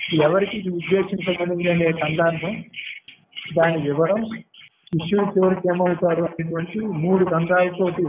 ఎవరికి ఇది ఉద్దేశించబడింది అనే కందార్థం దాని వివరం శిష్యుడు చివరికి ఏమవుతారు అనేటువంటి మూడు కందాలతోటి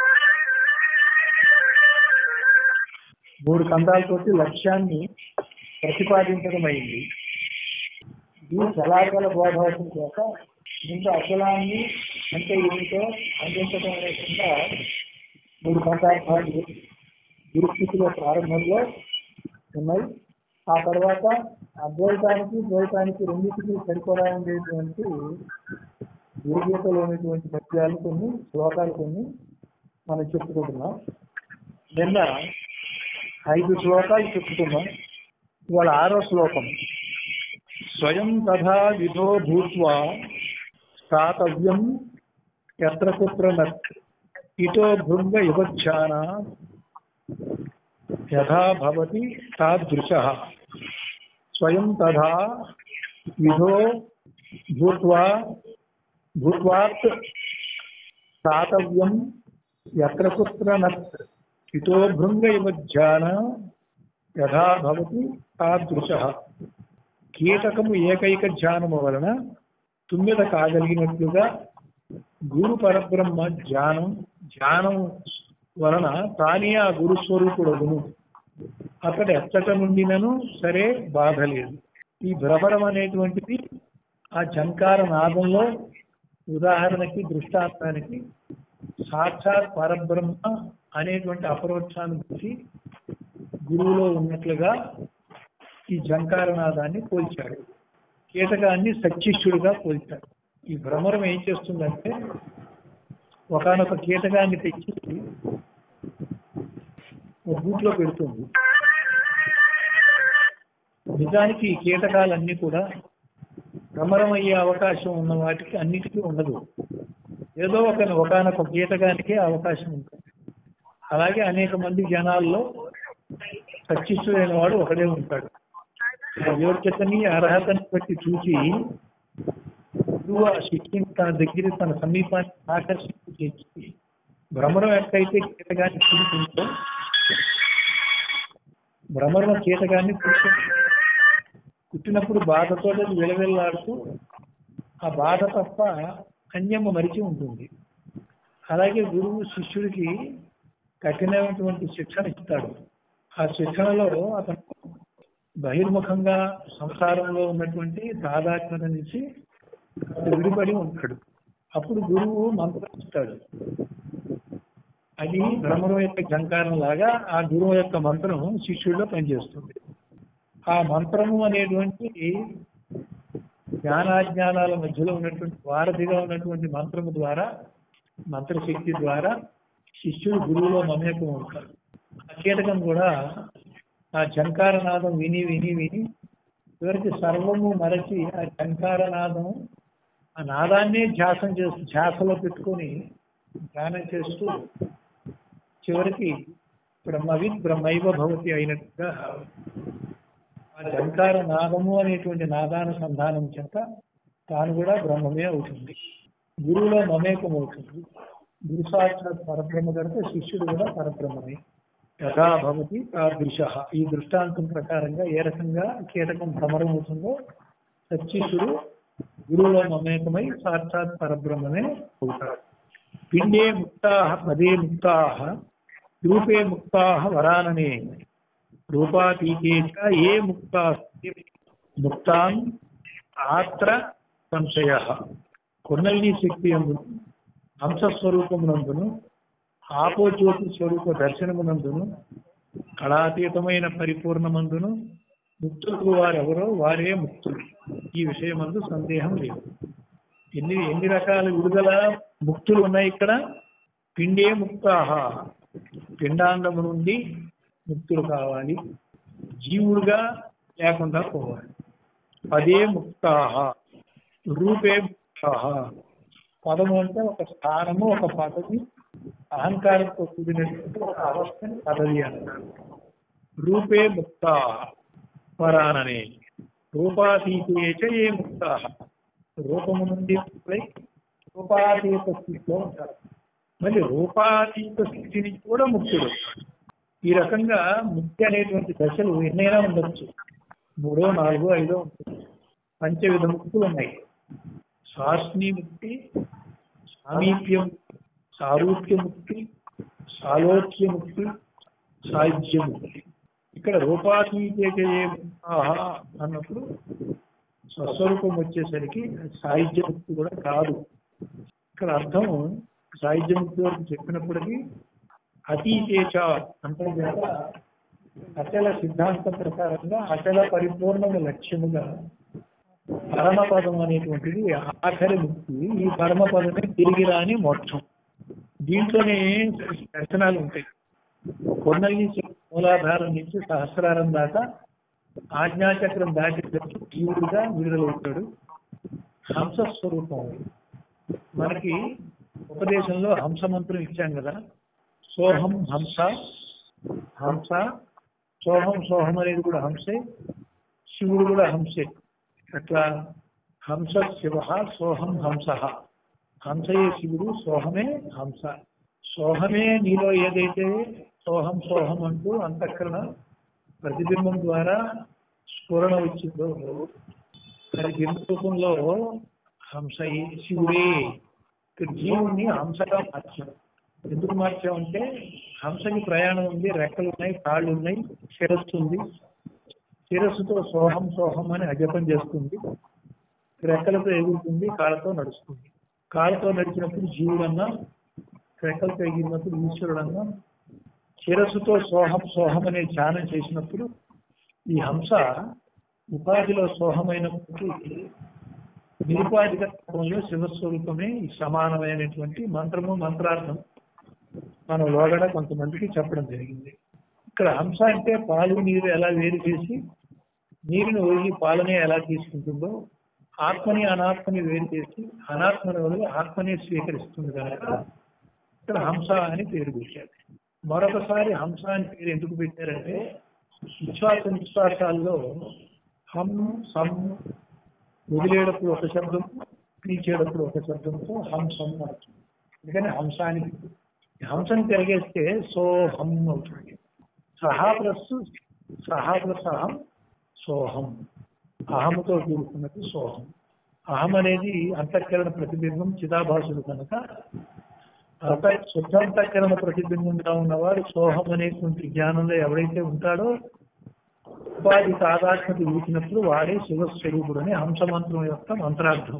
మూడు కందాలతోటి లక్ష్యాన్ని ప్రతిపాదించడం అయింది ఇది చలాచల బోధవసం చేత ముందు అచలాన్ని అంటే ఏమిటో అందించడం లేకుండా మూడు కందార్థాలు గురుస్థితిలో ప్రారంభంలో ఉన్నాయి ఆ తర్వాత అద్వైతానికి ద్వైతానికి రెండింటికి సరిపడా ఉండేటువంటి గురుగీతలోనేటువంటి పద్యాలు కొన్ని శ్లోకాలు కొన్ని మనం చెప్పుకుంటున్నాం నిన్న ఐదు శ్లోకాలు చెప్పుకున్నాం ఇవాళ ఆరో శ్లోకం స్వయం తథా విధో భూత్వా స్థాతవ్యం ఎత్ర కుత్ర నత్ ఇటో భృంగ యువచ్ఛాన యథా భవతి తాదృశ స్వయం తథా విధో భూత్వా భూత్వాత్ స్థాతవ్యం ఎత్ర కుత్ర నత్ ఇతో భృంగ ఇవ ధ్యాన యథా భవతి తాదృశ కీటకము ఏకైక ధ్యానము వలన తుమ్మెద కాగలిగినట్లుగా గురు పరబ్రహ్మ ధ్యానం ధ్యానం వలన తానే ఆ గురు స్వరూపుడగును అతడు ఎచ్చట నుండినను సరే బాధ లేదు ఈ భ్రమరం అనేటువంటిది ఆ జంకార నాదంలో ఉదాహరణకి దృష్టాంతానికి సాక్షాత్ పరబ్రహ్మ అనేటువంటి అపరోక్షానుభూతి గురువులో ఉన్నట్లుగా ఈ జంకారనాదాన్ని పోల్చాడు కీటకాన్ని సచ్చిష్యుడిగా పోల్చాడు ఈ భ్రమరం ఏం చేస్తుందంటే ఒకనొక కీటకాన్ని తెచ్చి ఒక గూట్లో పెడుతుంది నిజానికి ఈ కీటకాలన్నీ కూడా భ్రమరం అయ్యే అవకాశం ఉన్న వాటికి అన్నిటికీ ఉండదు ఏదో ఒక ఒకనొక కీటకానికే అవకాశం ఉంటుంది అలాగే అనేక మంది జనాల్లో సచ్చిష్యుడైన వాడు ఒకడే ఉంటాడు ఆ యోగ్యతని అర్హతని బట్టి చూసి గురువు ఆ శిక్షని తన దగ్గర తన సమీపాన్ని ఆకర్షించి తెచ్చి భ్రమరం ఎక్కడైతే కీటకాన్ని పుడుతుందో భ్రమరం కీటకాన్ని పుడుతుంది పుట్టినప్పుడు బాధతో విలవిల్లాడుతూ ఆ బాధ తప్ప అన్యము మరిచి ఉంటుంది అలాగే గురువు శిష్యుడికి కఠినమైనటువంటి శిక్షణ ఇస్తాడు ఆ శిక్షణలో అతను బహిర్ముఖంగా సంసారంలో ఉన్నటువంటి తాదాత్మ్యత నుంచి విడిపడి ఉంటాడు అప్పుడు గురువు మంత్రం ఇస్తాడు అది భ్రమరం యొక్క జంకారం లాగా ఆ గురువు యొక్క మంత్రం శిష్యుడిలో పనిచేస్తుంది ఆ మంత్రము అనేటువంటి జ్ఞానాజ్ఞానాల మధ్యలో ఉన్నటువంటి వారధిగా ఉన్నటువంటి మంత్రము ద్వారా మంత్రశక్తి ద్వారా శిష్యుడు గురువులో మమేకం అవుతాడు ఆ కీటకం కూడా ఆ జంకారనాదం విని విని విని చివరికి సర్వము మరచి ఆ జంకారనాదం ఆ నాదాన్నే ధ్యాసం చేస్తూ ధ్యాసలో పెట్టుకొని ధ్యానం చేస్తూ చివరికి బ్రహ్మవిద్ బ్రహ్మైవ భవతి అయినట్టుగా ఆ జంకార నాదము అనేటువంటి నాదానుసంధానం చేత తాను కూడా బ్రహ్మమే అవుతుంది గురువులో మమేకం అవుతుంది గురు సాక్షాత్ పరబ్రహ్మ కనుక శిష్యుడు కూడా పరబ్రహ్మమే యథా భవతి తాదృశ ఈ దృష్టాంతం ప్రకారంగా ఏ రకంగా కీటకం భ్రమరమవుతుందో సచ్చిష్యుడు గురువులో మమేకమై సాక్షాత్ పరబ్రహ్మమే అవుతాడు పిండే ముక్తా పదే ముక్తా రూపే ముక్తా వరాననే రూపాతీతే చ ఏ ముక్తా ముక్తాన్ ఆత్ర సంశయ కొన్నల్ని శక్తి అందును అంశస్వరూపమునందును ఆపోజ్యోతి స్వరూప దర్శనమునందును కళాతీతమైన పరిపూర్ణమందును ముక్తులకు వారెవరో వారే ముక్తులు ఈ విషయమందు సందేహం లేదు ఎన్ని ఎన్ని రకాల విడుదల ముక్తులు ఉన్నాయి ఇక్కడ పిండే ముక్తాహ పిండాండము నుండి ముక్తులు కావాలి జీవుడుగా లేకుండా పోవాలి పదే ముక్తాహ రూపే ముక్తాహ పదము అంటే ఒక స్థానము ఒక పదవి అహంకారంతో కూడినటువంటి ఒక అవస్థని పదవి అంటారు రూపే ముక్త పరాననే రూపాతీతే చ ఏ ముక్త రూపము నుండి ముక్తులై రూపాతీత స్థితిలో ఉంటారు మళ్ళీ రూపాతీత స్థితి నుంచి కూడా ముక్తుడు ఈ రకంగా ముక్తి అనేటువంటి దశలు ఎన్నైనా ఉండొచ్చు మూడో నాలుగో ఐదో ఉంటుంది పంచవిధ ముక్తులు ఉన్నాయి శాస్త్రీ ముక్తి సామీప్యం సారూప్య ముక్తి సాలోక్య ముక్తి సాహిత్య ముక్తి ఇక్కడ రూపాతీతే ఆహా అన్నప్పుడు స్వస్వరూపం వచ్చేసరికి సాహిత్య ముక్తి కూడా కాదు ఇక్కడ అర్థం సాహిత్య ముక్తి వరకు చెప్పినప్పటికీ అతీతేచ అంటే కనుక అచల సిద్ధాంతం ప్రకారంగా అచల పరిపూర్ణమైన లక్ష్యముగా పరమపదం అనేటువంటిది ఆఖరి ముక్తి ఈ పరమపదమే తిరిగి రాని మోక్షం దీంట్లోనే దర్శనాలు ఉంటాయి కొన్నల్లి మూలాధారం నుంచి సహస్రారం దాకా ఆజ్ఞాచక్రం దాటి జీవుడిగా విడుదలవుతాడు హంస స్వరూపం అది. మనకి ఉపదేశంలో హంస మంత్రం ఇచ్చాం కదా సోహం హంస హంస సోహం సోహం అనేది కూడా హంసే శివుడు కూడా హంసే అట్లా హంస శివ సోహం హంస హంసయే శివుడు సోహమే హంస సోహమే నీలో ఏదైతే సోహం సోహం అంటూ అంతఃకరణ ప్రతిబింబం ద్వారా స్ఫురణ వచ్చిందో అది బింబ రూపంలో హంస శివుడే ఇక్కడ జీవుణ్ణి హంసగా మార్చాం ఎందుకు మార్చామంటే హంసకి ప్రయాణం ఉంది రెక్కలు ఉన్నాయి కాళ్ళు ఉన్నాయి శిరస్సు ఉంది శిరస్సుతో సోహం సోహం అని అజపం చేస్తుంది రెక్కలతో ఎగురుతుంది కాళ్ళతో నడుస్తుంది కాళ్ళతో నడిచినప్పుడు జీవుడన్నా రెక్కలతో ఎగిరినప్పుడు ఈశ్వరుడన్నా శిరస్సుతో సోహం సోహం అనే ధ్యానం చేసినప్పుడు ఈ హంస ఉపాధిలో సోహమైనప్పటికీ నిరుపాధిక తత్వంలో శివస్వరూపమే ఈ సమానమైనటువంటి మంత్రము మంత్రార్థం మన లోగడ కొంతమందికి చెప్పడం జరిగింది ఇక్కడ హంస అంటే పాలు నీరు ఎలా వేరు చేసి నీరుని వదిలి పాలనే ఎలా తీసుకుంటుందో ఆత్మని అనాత్మని వేరు చేసి అనాత్మని వదిలి ఆత్మని స్వీకరిస్తుంది కనుక ఇక్కడ హంస అని పేరు పెట్టారు మరొకసారి హంస అని పేరు ఎందుకు పెట్టారంటే విశ్వాస నిశ్వాసాల్లో హం సం వదిలేటప్పుడు ఒక శబ్దం పీల్చేటప్పుడు ఒక శబ్దంతో హంసం అవుతుంది అందుకని హంస అని పెట్టారు. ఈ హంసని తిరగేస్తే సోహం అవుతుంది సహా ప్లస్ సహా ప్లస్ అహం సోహం అహముతో కూడుకున్నది సోహం అహం అనేది అంతఃకరణ ప్రతిబింబం చిదాభాసుడు కనుక అంత శుద్ధాంతఃకరణ ప్రతిబింబంగా ఉన్నవాడు సోహం అనేటువంటి జ్ఞానంలో ఎవరైతే ఉంటాడో ఉపాధి తాదాత్మత వీచినప్పుడు వాడే శివస్వరూపుడు అని హంస మంత్రం యొక్క మంత్రార్థం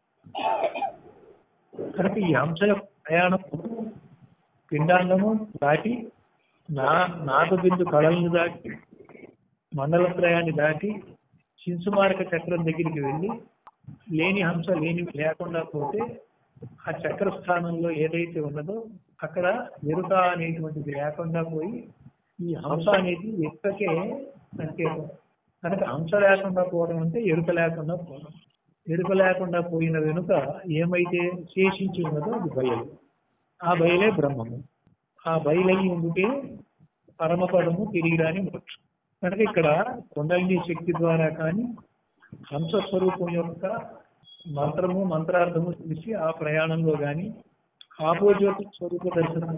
కనుక ఈ హంస యొక్క ప్రయాణం పిండాంగము దాటి నా నాద బిందు కళలను దాటి మండల త్రయాన్ని దాటి శింసుమారక చక్రం దగ్గరికి వెళ్ళి లేని హంస లేని లేకుండా పోతే ఆ చక్ర స్థానంలో ఏదైతే ఉన్నదో అక్కడ ఎరుక అనేటువంటిది లేకుండా పోయి ఈ హంస అనేది ఎక్కకే సంకేతం కనుక హంస లేకుండా పోవడం అంటే ఎరుక లేకుండా పోవడం ఎరుక లేకుండా పోయిన వెనుక ఏమైతే శేషించి ఉన్నదో అది బయలు ఆ బయలే బ్రహ్మము ఆ బయలై ఉంటే పరమపదము తిరిగి రాని మోక్షం కనుక ఇక్కడ కొండలిని శక్తి ద్వారా కానీ హంస స్వరూపం యొక్క మంత్రము మంత్రార్థము తెలిసి ఆ ప్రయాణంలో కానీ ఆపోజ్యోతి స్వరూప దర్శనం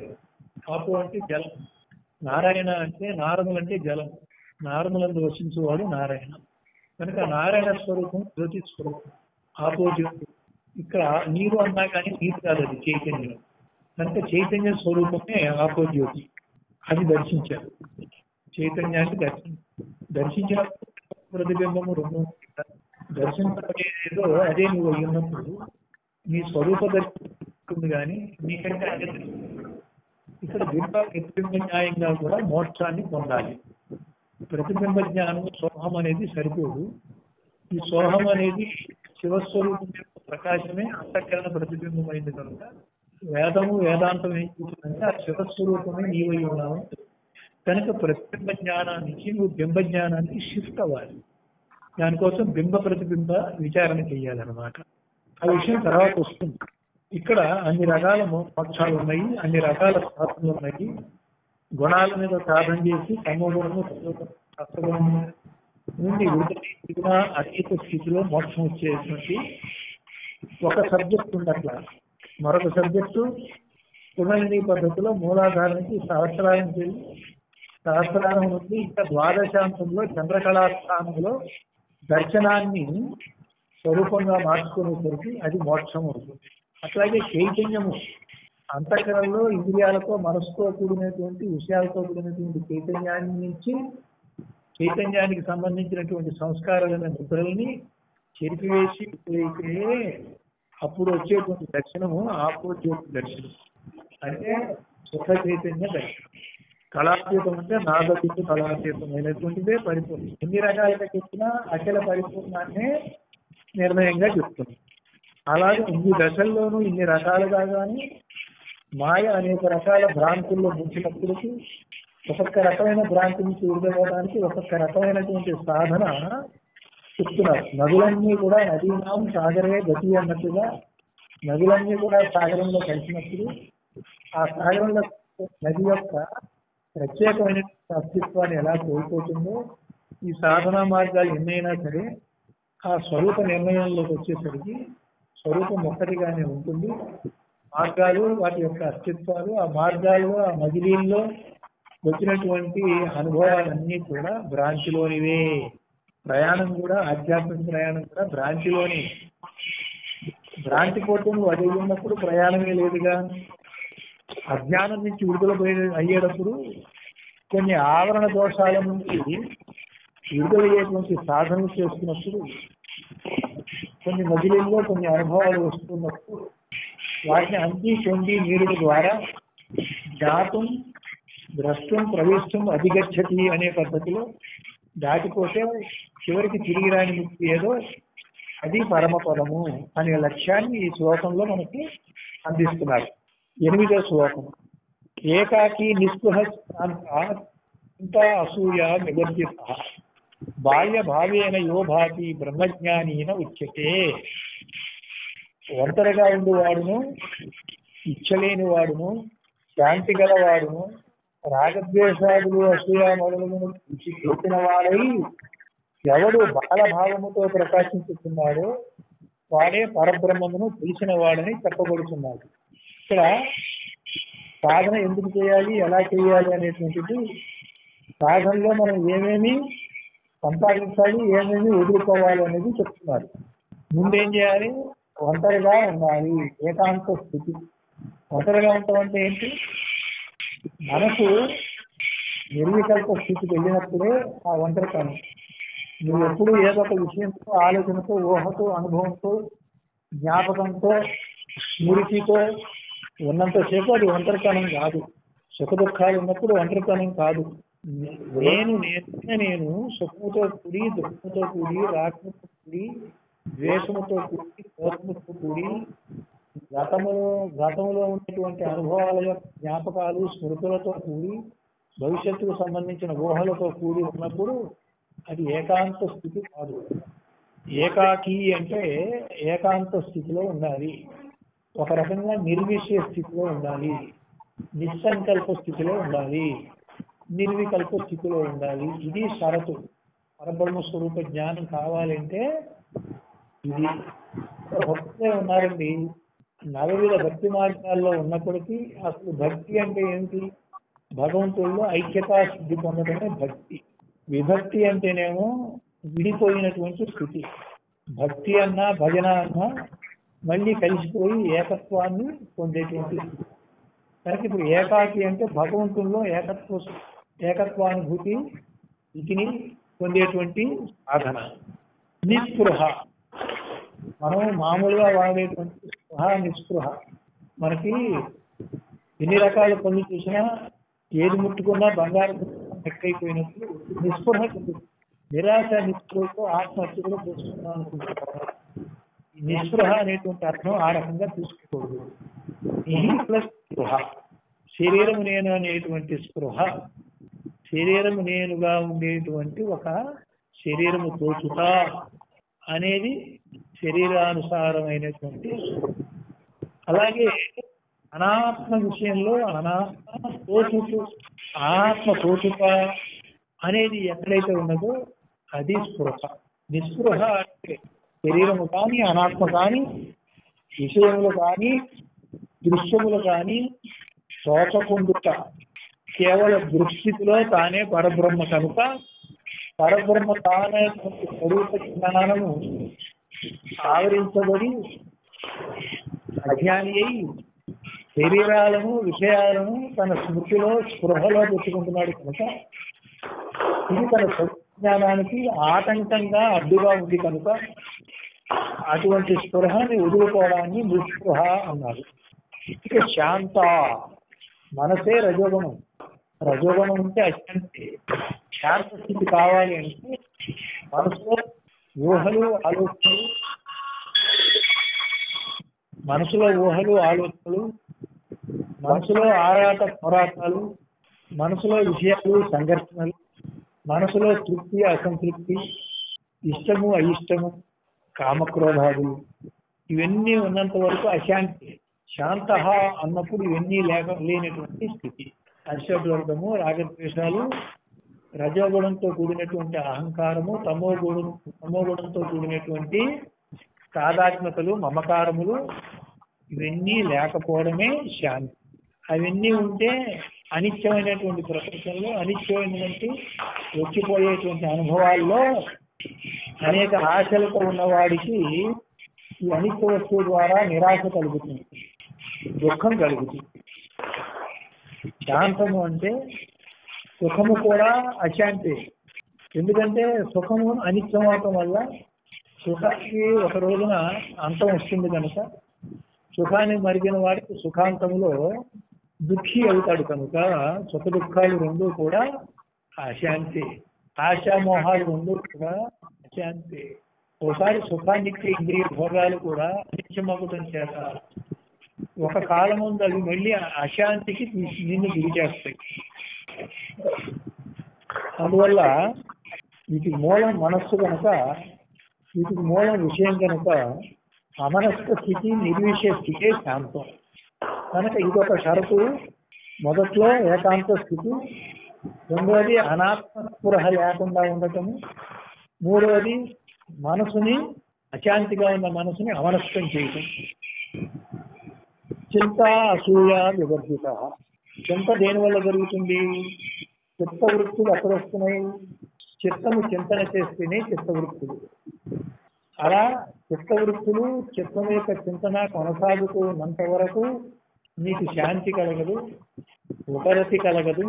ఆపో అంటే జలం నారాయణ అంటే నారములు అంటే జలం నారములందు వసించేవాడు నారాయణ కనుక నారాయణ స్వరూపం జ్యోతి స్వరూపం ఆపోజ్యోతి ఇక్కడ నీరు అన్నా కానీ నీరు కాదు అది చైతన్యం కనుక చైతన్య స్వరూపమే ఆపోజ్యోతి అది దర్శించారు చైతన్యాన్ని దర్శనం దర్శించిన ప్రతిబింబము రెండు దర్శించబడేదో అదే నువ్వు అయి ఉన్నప్పుడు నీ స్వరూప దర్శనం కానీ నీకంటే అదే దర్శనం. ఇక్కడ బింబ ప్రతిబింబ న్యాయంగా కూడా మోక్షాన్ని పొందాలి ప్రతిబింబ జ్ఞానం సోహం అనేది సరిపోదు ఈ సోహం అనేది శివస్వరూపం యొక్క ప్రకాశమే అంతఃకరణ ప్రతిబింబమైంది కనుక వేదము వేదాంతం ఏం చూస్తుందంటే ఆ శివస్వరూపమే నీవై ఉన్నావు కనుక ప్రతిబింబ జ్ఞానానికి నువ్వు బింబ జ్ఞానానికి షిఫ్ట్ అవ్వాలి దానికోసం బింబ ప్రతిబింబ విచారణ చేయాలన్నమాట ఆ విషయం తర్వాత వస్తుంది ఇక్కడ అన్ని రకాల మోక్షాలు ఉన్నాయి అన్ని రకాల సాధనలు ఉన్నాయి గుణాల మీద సాధన చేసి తమోగుణము సత్వగుణము నుండి విడుదలై దిగున అతీత స్థితిలో మోక్షం వచ్చేటువంటి ఒక సబ్జెక్ట్ ఉంది అట్లా మరొక సబ్జెక్టు పునర్ని పద్ధతిలో మూలాధారానికి సహస్రానికి వెళ్ళి సహస్రానం నుండి ఇంకా ద్వాదశాంతంలో చంద్రకళాస్థానంలో దర్శనాన్ని స్వరూపంగా మార్చుకునేసరికి అది మోక్షం అవుతుంది అట్లాగే చైతన్యము అంతఃకరణలో ఇంద్రియాలతో మనసుతో కూడినటువంటి విషయాలతో కూడినటువంటి చైతన్యాన్ని నుంచి చైతన్యానికి సంబంధించినటువంటి సంస్కారాలైన నిద్రల్ని చెరిపివేసి అయితే అప్పుడు వచ్చేటువంటి దర్శనము ఆపోజిట్ దర్శనం అంటే సుఖ చైతన్య దర్శనం కళాతీతం అంటే నాగతికు కళాతీతమైనటువంటిదే పరిపూర్ణం ఎన్ని రకాలుగా చెప్పినా అఖిల పరిపూర్ణాన్నే నిర్ణయంగా చెప్తుంది అలాగే ఇన్ని దశల్లోనూ ఇన్ని రకాలుగా కానీ మాయ అనేక రకాల భ్రాంతుల్లో ముంచినప్పటికీ ఒక్కొక్క రకమైన భ్రాంతి నుంచి విడుదలవడానికి ఒక్కొక్క రకమైనటువంటి సాధన చెప్తున్నారు నదులన్నీ కూడా నదీనాం సాగరే గతి అన్నట్టుగా నదులన్నీ కూడా సాగరంలో కలిసినప్పుడు ఆ సాగరంలో నది యొక్క ప్రత్యేకమైన అస్తిత్వాన్ని ఎలా కోల్పోతుందో ఈ సాధనా మార్గాలు ఎన్నైనా సరే ఆ స్వరూప నిర్ణయంలోకి వచ్చేసరికి స్వరూపం ఒక్కటిగానే ఉంటుంది మార్గాలు వాటి యొక్క అస్తిత్వాలు ఆ మార్గాల్లో ఆ మజిలీల్లో వచ్చినటువంటి అనుభవాలన్నీ కూడా భ్రాంతిలోనివే ప్రయాణం కూడా ఆధ్యాత్మిక ప్రయాణం కూడా భ్రాంతిలోని భ్రాంతి పోతే నువ్వు అది ఉన్నప్పుడు ప్రయాణమే లేదుగా అజ్ఞానం నుంచి విడుదల పోయే అయ్యేటప్పుడు కొన్ని ఆవరణ దోషాల నుంచి విడుదలయ్యేటువంటి సాధనలు చేస్తున్నప్పుడు కొన్ని మజిలీల్లో కొన్ని అనుభవాలు వస్తున్నప్పుడు వాటిని అంది పొంది నీరుడు ద్వారా జ్ఞాతం ద్రష్టం ప్రవేశం అధిగచ్చతి అనే పద్ధతిలో దాటిపోతే చివరికి తిరిగి రాని ముక్తి ఏదో అది పరమ పదము అనే లక్ష్యాన్ని ఈ శ్లోకంలో మనకి అందిస్తున్నారు ఎనిమిదో శ్లోకం ఏకాకి నిస్పృహ ఇంత అసూయ నివర్జిత బాల్య భావేన యో భాతి బ్రహ్మజ్ఞానీన ఉచ్యతే ఒంటరిగా ఉండేవాడును ఇచ్చలేని వాడును శాంతి గలవాడును రాగద్వేషాదులు అసూయ మొదలగును చూసిన వాడై ఎవడు బాలభావముతో ప్రకాశించుతున్నాడో వాడే పరబ్రహ్మమును తెలిసిన వాడని చెప్పబడుతున్నాడు ఇక్కడ సాధన ఎందుకు చేయాలి ఎలా చేయాలి అనేటువంటిది సాధనలో మనం ఏమేమి సంపాదించాలి ఏమేమి వదులుకోవాలి అనేది చెప్తున్నారు ముందేం చేయాలి ఒంటరిగా ఉండాలి ఏకాంత స్థితి ఒంటరిగా ఉండటం అంటే ఏంటి మనసు నిర్వికల్ప స్థితికి వెళ్ళినప్పుడే ఆ ఒంటరితనం నువ్వు ఎప్పుడు ఏదో ఒక విషయంతో ఆలోచనతో ఊహతో అనుభవంతో జ్ఞాపకంతో స్మృతితో ఉన్నంతసేపు అది ఒంటరితనం కాదు సుఖ దుఃఖాలు ఉన్నప్పుడు ఒంటరితనం కాదు నేను నేను నేను సుఖముతో కూడి దుఃఖంతో కూడి రాకముతో కూడి ద్వేషముతో కూడి కోపముతో కూడి గతములో గతంలో ఉన్నటువంటి అనుభవాల యొక్క జ్ఞాపకాలు స్మృతులతో కూడి భవిష్యత్తుకు సంబంధించిన ఊహలతో కూడి ఉన్నప్పుడు అది ఏకాంత స్థితి కాదు ఏకాకి అంటే ఏకాంత స్థితిలో ఉండాలి ఒక రకంగా నిర్విషయ స్థితిలో ఉండాలి నిస్సంకల్ప స్థితిలో ఉండాలి నిర్వికల్ప స్థితిలో ఉండాలి ఇది షరతు పరబ్రహ్మ స్వరూప జ్ఞానం కావాలంటే ఇది భక్తులే ఉన్నారండి నవవిధ భక్తి మార్గాల్లో ఉన్నప్పటికీ అసలు భక్తి అంటే ఏంటి భగవంతుల్లో ఐక్యతా సిద్ధి పొందడమే భక్తి విభక్తి అంటేనేమో విడిపోయినటువంటి స్థితి భక్తి అన్నా భజన అన్నా మళ్ళీ కలిసిపోయి ఏకత్వాన్ని పొందేటువంటి స్థితి కనుక ఇప్పుడు ఏకాకి అంటే భగవంతుల్లో ఏకత్వ ఏకత్వానుభూతి స్థితిని పొందేటువంటి సాధన నిస్పృహ మనం మామూలుగా వాడేటువంటి స్పృహ నిస్పృహ మనకి ఎన్ని రకాల పనులు చూసినా ఏది ముట్టుకున్నా బంగారం ఎక్కైపోయినప్పుడు నిస్పృహ చెందుతుంది. నిరాశ నిస్పృహతో ఆత్మహత్య కూడా చేసుకుందాం అనుకుంటున్నారు ఈ నిస్పృహ అనేటువంటి అర్థం ఆ రకంగా తీసుకోకూడదు ఇది ప్లస్ స్పృహ శరీరము నేను అనేటువంటి స్పృహ శరీరము నేనుగా ఉండేటువంటి ఒక శరీరము తోచుట అనేది శరీరానుసారమైనటువంటి స్పృహ. అలాగే అనాత్మ విషయంలో అనాత్మ తోచుట ఆత్మ తోచుట అనేది ఎక్కడైతే ఉన్నదో అది స్పృహ నిస్పృహ అంటే శరీరము కానీ అనాత్మ కానీ విషయములు కానీ దృశ్యములు కానీ తోచకుండుట కేవల దృష్టిలో తానే పరబ్రహ్మ కనుక పరబ్రహ్మ తానే స్వరూప జ్ఞానము ఆవరించబడి అజ్ఞాని అయి శరీరాలను విషయాలను తన స్మృతిలో స్పృహలో పెట్టుకుంటున్నాడు కనుక ఇది తన జ్ఞానానికి ఆటంకంగా అడ్డుగా ఉంది కనుక అటువంటి స్పృహని వదులుకోవడాన్ని నిస్పృహ అన్నారు ఇక శాంత మనసే రజోగుణం రజోగుణం ఉంటే అశాంతి శాంత స్థితి కావాలి అంటే మనసులో ఊహలు ఆలోచనలు మనసులో ఊహలు ఆలోచనలు మనసులో ఆరాట పోరాటాలు మనసులో విషయాలు సంఘర్షణలు మనసులో తృప్తి అసంతృప్తి ఇష్టము అయిష్టము కామక్రోధాదులు ఇవన్నీ ఉన్నంత వరకు అశాంతి శాంత అన్నప్పుడు ఇవన్నీ లేక లేనటువంటి స్థితి హర్షవర్గము రాగద్వేషాలు రజోగుణంతో కూడినటువంటి అహంకారము తమో గుణం తమో గుణంతో కూడినటువంటి తాదాత్మతలు మమకారములు ఇవన్నీ లేకపోవడమే శాంతి అవన్నీ ఉంటే అనిత్యమైనటువంటి ప్రపంచంలో అనిత్యమైనటువంటి వచ్చిపోయేటువంటి అనుభవాల్లో అనేక ఆశలతో ఉన్నవాడికి ఈ అనిత్య వస్తువు ద్వారా నిరాశ కలుగుతుంది దుఃఖం కలుగుతుంది శాంతము అంటే సుఖము కూడా అశాంతి ఎందుకంటే సుఖము అనిత్యం అవటం వల్ల సుఖానికి ఒక రోజున అంతం వస్తుంది కనుక సుఖాన్ని మరిగిన వాడికి సుఖాంతంలో దుఃఖి అవుతాడు కనుక సుఖ దుఃఖాలు రెండు కూడా అశాంతి ఆశామోహాలు రెండు కూడా అశాంతి ఒకసారి సుఖానికి ఇంద్రియ భోగాలు కూడా అనిత్యమవ్వటం చేత ఒక కాలం ఉంది అవి మళ్ళీ అశాంతికి తీసి- నిన్ను గురి చేస్తాయి అందువల్ల వీటికి మూలం మనస్సు కనుక వీటికి మూలం విషయం కనుక అమనస్క స్థితి నిర్విషయ స్థితే శాంతం కనుక ఇదొక షరతు మొదట్లో ఏకాంత స్థితి రెండవది అనాత్మ స్పృహ లేకుండా ఉండటము మూడవది మనసుని అశాంతిగా ఉన్న మనసుని అమనస్కం చేయటం చింత అసూయ వివర్జిత చింత దేని వల్ల జరుగుతుంది చిత్త వృత్తులు ఎక్కడ వస్తున్నాయి చిత్తము చింతన చేస్తేనే చిత్తవృత్తులు అలా చిత్తవృత్తులు చిత్తం యొక్క చింతన కొనసాగుతూ ఉన్నంత వరకు నీకు శాంతి కలగదు ఉపరతి కలగదు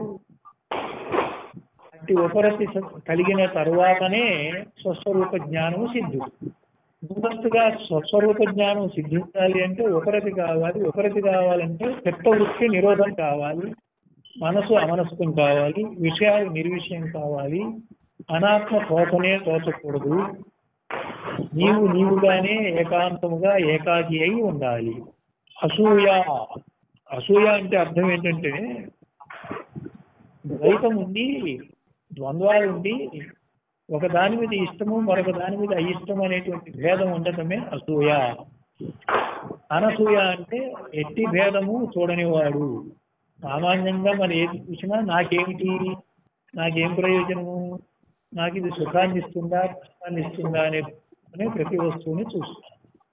అట్టి ఉపరతి స- కలిగిన తరువాతనే స్వస్వరూప జ్ఞానము సిద్ధిస్తుంది ముందస్తుగా స్వస్వరూప జ్ఞానం సిద్ధించాలి అంటే ఉపరతి కావాలి ఉపరతి కావాలంటే చిత్తవృత్తి నిరోధం కావాలి మనసు అమనస్కం కావాలి విషయాలు నిర్విషయం కావాలి అనాత్మ తోచనే తోచకూడదు నీవు నీవుగానే ఏకాంతముగా ఏకాకి అయి ఉండాలి అసూయ అసూయ అంటే అర్థం ఏంటంటే ద్వైతం ఉండి ద్వంద్వాలు ఉండి ఒక దాని మీద ఇష్టము మరొక దాని మీద అయిష్టం అనేటువంటి భేదం ఉండటమే అసూయ అనసూయ అంటే ఎట్టి భేదము చూడనివాడు సామాన్యంగా మనం ఏది చూసినా నాకేమిటి నాకేం ప్రయోజనము నాకు ఇది సుఖాన్ని ఇస్తుందా కష్టాన్ని ఇస్తుందా అనే అనే ప్రతి వస్తువుని చూస్తాను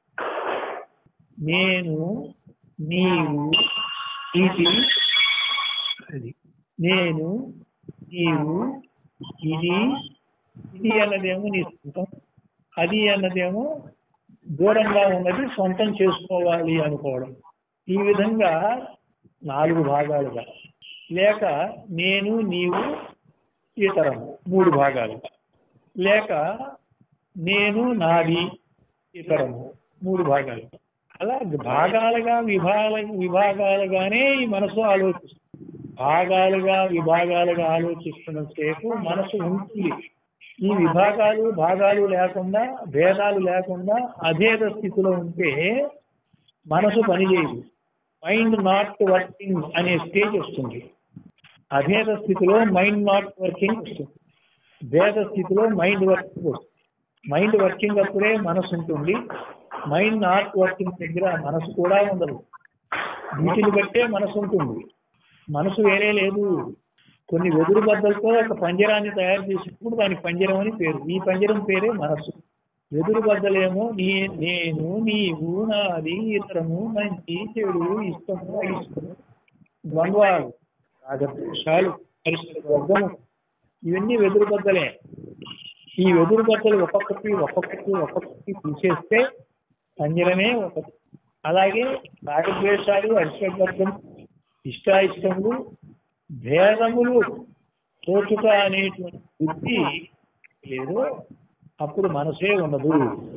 నేను నీవు ఇది అది నేను నీవు ఇది ఇది అన్నదేమో నీ సొంతం అది అన్నదేమో దూరంగా ఉన్నది సొంతం చేసుకోవాలి అనుకోవడం ఈ విధంగా నాలుగు భాగాలుగా లేక నేను నీవు ఇతరము మూడు భాగాలుగా లేక నేను నాది ఇతరము మూడు భాగాలు అలా భాగాలుగా విభాగ విభాగాలుగానే ఈ మనసు ఆలోచిస్తుంది భాగాలుగా విభాగాలుగా ఆలోచిస్తున్న సేపు మనసు ఉంటుంది ఈ విభాగాలు భాగాలు లేకుండా భేదాలు లేకుండా అభేద స్థితిలో ఉంటే మనసు పనిచేయదు మైండ్ నాట్ వర్కింగ్ అనే స్టేజ్ వస్తుంది అభేద స్థితిలో మైండ్ నాట్ వర్కింగ్ వస్తుంది భేద స్థితిలో మైండ్ వర్కింగ్ వస్తుంది మైండ్ వర్కింగ్ అప్పుడే మనసు ఉంటుంది మైండ్ నాట్ వర్కింగ్ దగ్గర మనసు కూడా ఉండదు వీటిని బట్టే మనసు ఉంటుంది మనసు వేరే లేదు కొన్ని వెదురు బద్దలతో ఒక పంజరాన్ని తయారు చేసినప్పుడు దానికి పంజరం అని పేరు ఈ పంజరం పేరే మనసు వెదురు బద్దలేమో నీ నేను నీవు నాది ఇతరము మంచి చెడు ఇష్టము అయిష్టము ద్వంద్వాలు రాగద్వేషాలు పరిసర వర్గము ఇవన్నీ వెదురు బద్దలే ఈ వెదురు బద్దలు ఒక్కొక్కటి ఒక్కొక్కటి ఒక్కొక్కటి తీసేస్తే పంజరమే ఒకటి అలాగే రాగద్వేషాలు అరిషడ్వర్గం ఇష్టాయిష్టములు భేదములు తోచుట అనేటువంటి బుద్ధి లేదో అప్పుడు మనసే ఉండదు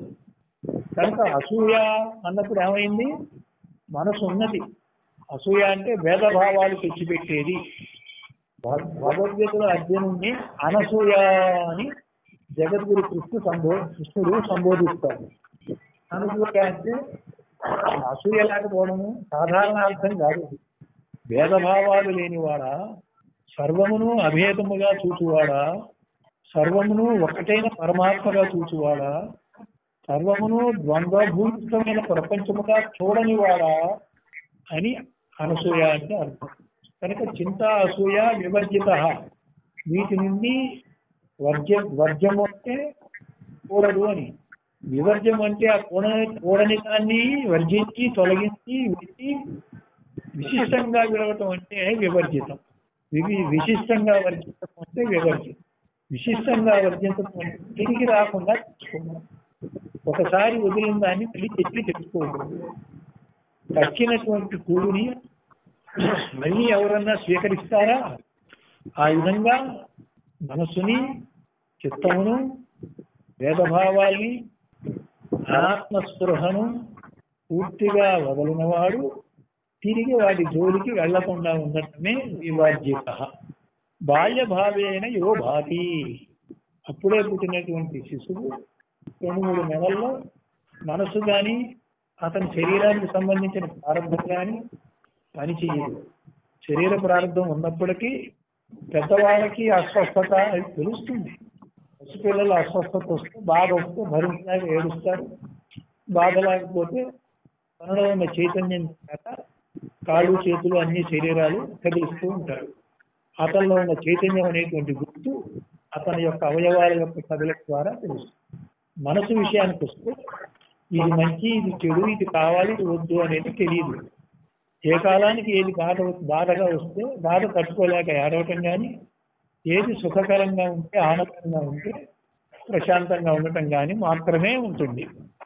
కనుక అసూయ అన్నప్పుడు ఏమైంది మనసు ఉన్నది అసూయ అంటే భేదభావాలు తెచ్చిపెట్టేది భగ- భగవద్గీతలో అర్జునుడిని అనసూయ అని జగద్గురు కృష్ణ సంబో కృష్ణుడు సంబోధిస్తాడు అనసూయ అంటే అసూయ లేకపోవడము సాధారణ అర్థం కాదు భేదభావాలు లేనివాడా సర్వమును అభేదముగా చూచువాడా సర్వమును ఒకటైన పరమాత్మగా చూచువాడా సర్వమును ద్వంద్వభూతమైన ప్రపంచముగా చూడనివాడా అని అనసూయ అంటే అర్థం కనుక చింత అసూయ వివర్జిత వీటి నుండి వర్జ వర్జము అంటే కూడదు అని వివర్జం అంటే ఆ కూడ కూడని దాన్ని వర్జించి తొలగించి విడిచి విశిష్టంగా విడవటం అంటే వివర్జితం వివి విశిష్టంగా వర్జించడం అంటే వివర్జితం విశిష్టంగా వర్జించడం అంటే తిరిగి రాకుండా తెచ్చుకోవడం ఒకసారి వదిలిన దాన్ని మళ్ళీ తెచ్చి తెచ్చుకోకూడదు తక్కినటువంటి కూడుని మళ్ళీ ఎవరన్నా స్వీకరిస్తారా ఆ విధంగా మనసుని చిత్తమును భేదభావాల్ని ఆత్మస్పృహను పూర్తిగా వదలినవాడు తిరిగి వాటి జోలికి వెళ్లకుండా ఉండటమే వివర్జిత బాల్యభావేన యో భాతి అప్పుడే పుట్టినటువంటి శిశువు రెండు మూడు నెలల్లో మనసు కానీ అతని శరీరానికి సంబంధించిన ప్రారంభం కానీ పనిచేయదు శరీర ప్రారంభం ఉన్నప్పటికీ పెద్దవాళ్ళకి అస్వస్థత అది తెలుస్తుంది పసిపిల్లలు అస్వస్థత వస్తే బాధ వస్తే భరించలేక ఏడుస్తారు బాధ లేకపోతే తనలో ఉన్న చైతన్యం చేత కాళ్ళు చేతులు అన్ని శరీరాలు కదిలిస్తూ ఉంటాడు అతనిలో ఉన్న చైతన్యం అనేటువంటి గుర్తు అతని యొక్క అవయవాల యొక్క కదలిక ద్వారా తెలుస్తుంది మనసు విషయానికి వస్తే ఇది మంచి ఇది చెడు ఇది కావాలి ఇది వద్దు అనేది తెలియదు ఏ కాలానికి ఏది బాధ బాధగా వస్తే బాధ తట్టుకోలేక ఏడవటం కానీ ఏది సుఖకరంగా ఉంటే ఆనందంగా ఉంటే ప్రశాంతంగా ఉండటం కానీ మాత్రమే ఉంటుంది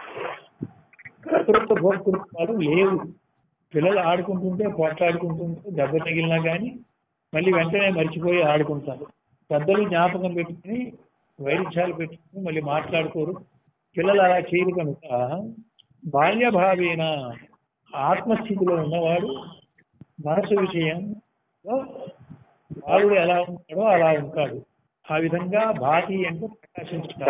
కర్తృత్వ భోక్తృత్వాలు లేవు పిల్లలు ఆడుకుంటుంటే పోట్లాడుకుంటుంటే దెబ్బ తగిలినా కానీ మళ్ళీ వెంటనే మర్చిపోయి ఆడుకుంటారు పెద్దలు జ్ఞాపకం పెట్టుకుని వైరుధ్యాలు పెట్టుకుని మళ్ళీ మాట్లాడుకోరు పిల్లలు అలా చేయరు కనుక బాల్యభావేన ఆత్మస్థితిలో ఉన్నవాడు మనసు విషయంలో బాలుడు ఎలా ఉంటాడో అలా ఉంటాడు ఆ విధంగా భాతి అంటే ప్రకాశించుట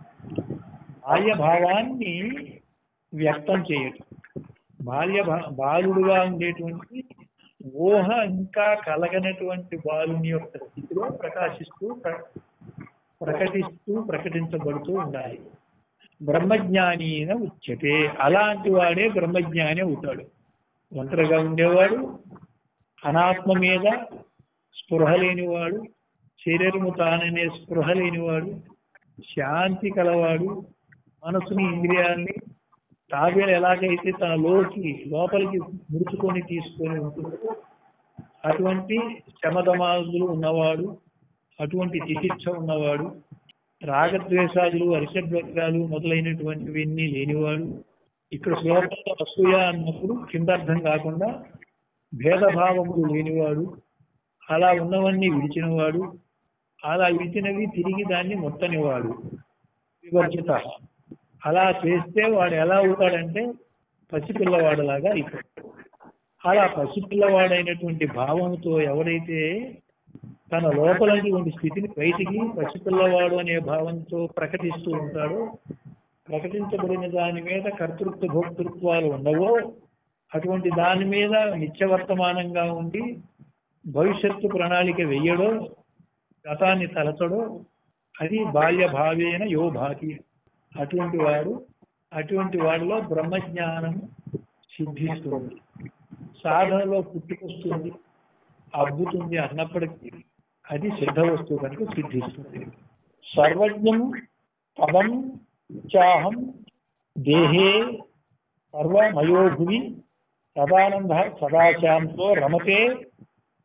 బాల్య భావాన్ని వ్యక్తం చేయటం బాల్య భా- బాలుడుగా ఉండేటువంటి ఊహ ఇంకా కలగనటువంటి బాలుని యొక్క స్థితిలో ప్రకాశిస్తూ ప్ర- ప్రకటిస్తూ ప్రకటించబడుతూ ఉండాలి బ్రహ్మజ్ఞానీన ఉచ్యతే అలాంటి వాడే బ్రహ్మజ్ఞాని అవుతాడు ఒంటరిగా ఉండేవాడు అనాత్మ మీద స్పృహ లేనివాడు శరీరము తాననే స్పృహ లేనివాడు శాంతి కలవాడు మనసుని ఇంద్రియాల్ని తాబేలు ఎలాగైతే తన లోకి లోపలికి ముడుచుకొని తీసుకొని ఉంటుందో అటువంటి శమదమాదులు ఉన్నవాడు అటువంటి చికిత్స ఉన్నవాడు రాగద్వేషాదులు అరిషడ్వర్గాలు మొదలైనటువంటివన్నీ లేనివాడు ఇక్కడ శ్లోకంలో అసూయ అన్నప్పుడు కిందార్థం కాకుండా భేదభావములు లేనివాడు అలా ఉన్నవన్నీ విడిచినవాడు అలా విడిచినవి తిరిగి దాన్ని ముట్టనివాడు వివర్జిత అలా చేస్తే వాడు ఎలా అవుతాడంటే పసిపిల్లవాడులాగా అయిపోతాడు అలా పసిపిల్లవాడైనటువంటి భావంతో ఎవడైతే తన లోపలటువంటి స్థితిని బయటికి పసిపిల్లవాడు అనే భావంతో ప్రకటిస్తూ ఉంటాడో ప్రకటించబడిన దాని మీద కర్తృత్వ భోక్తృత్వాలు ఉండవో అటువంటి దాని మీద నిత్యవర్తమానంగా ఉండి భవిష్యత్తు ప్రణాళిక వెయ్యడో గతాన్ని తలచడో అది బాల్య భావేన యో భాతి అటువంటి వాడు అటువంటి వాడిలో బ్రహ్మజ్ఞానం సిద్ధిస్తుంది సాధనలో పుట్టుకొస్తుంది అబ్బుతుంది అన్నప్పటికీ అది సిద్ధ వస్తువు కనుక సిద్ధిస్తుంది సర్వజ్ఞం పదం చాహం దేహే సర్వమయో భువి సదానంద సదాశాంతో రమతే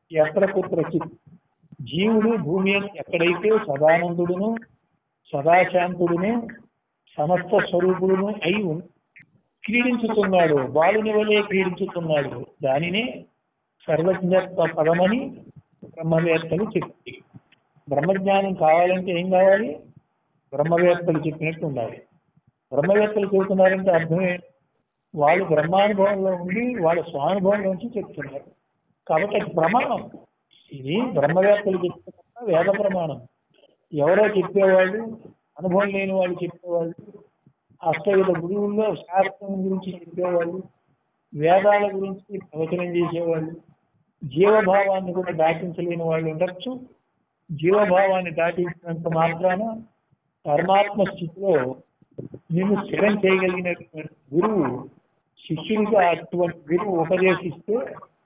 ఎక్కడ కుత్రచిత్ జీవుడు భూమి యందు ఎక్కడైతే సదానందుడును సదాశాంతుడును సమస్త స్వరూపుడును అయి ఉన్- క్రీడించుతున్నాడు బాలుని వలె క్రీడించుతున్నాడు దానినే సర్వజ్ఞత్వ పదమని బ్రహ్మవేత్తలు చెప్పి బ్రహ్మజ్ఞానం కావాలంటే ఏం కావాలి బ్రహ్మవేత్తలు చెప్పినట్టు ఉండాలి బ్రహ్మవేత్తలు చెబుతున్నారంటే అర్థమే వాళ్ళు బ్రహ్మానుభవంలో ఉండి వాళ్ళ స్వానుభవంలోంచి చెప్తున్నారు కాబట్టి అది ప్రమాణం ఇది బ్రహ్మవేత్తలు చెప్తున్న వేద ప్రమాణం ఎవరో చెప్పేవాళ్ళు అనుభవం లేని వాళ్ళు చెప్పేవాళ్ళు అష్టవిధ గురువుల్లో శాస్త్రం గురించి చెప్పేవాళ్ళు వేదాల గురించి ప్రవచనం చేసేవాళ్ళు జీవభావాన్ని కూడా దాటించలేని వాళ్ళు ఉండొచ్చు జీవభావాన్ని దాటించినంత మాత్రాన పరమాత్మ స్థితిలో నిన్ను స్థిరం చేయగలిగినటువంటి గురువు శిష్యుడికి అటువంటి గురువు ఉపదేశిస్తే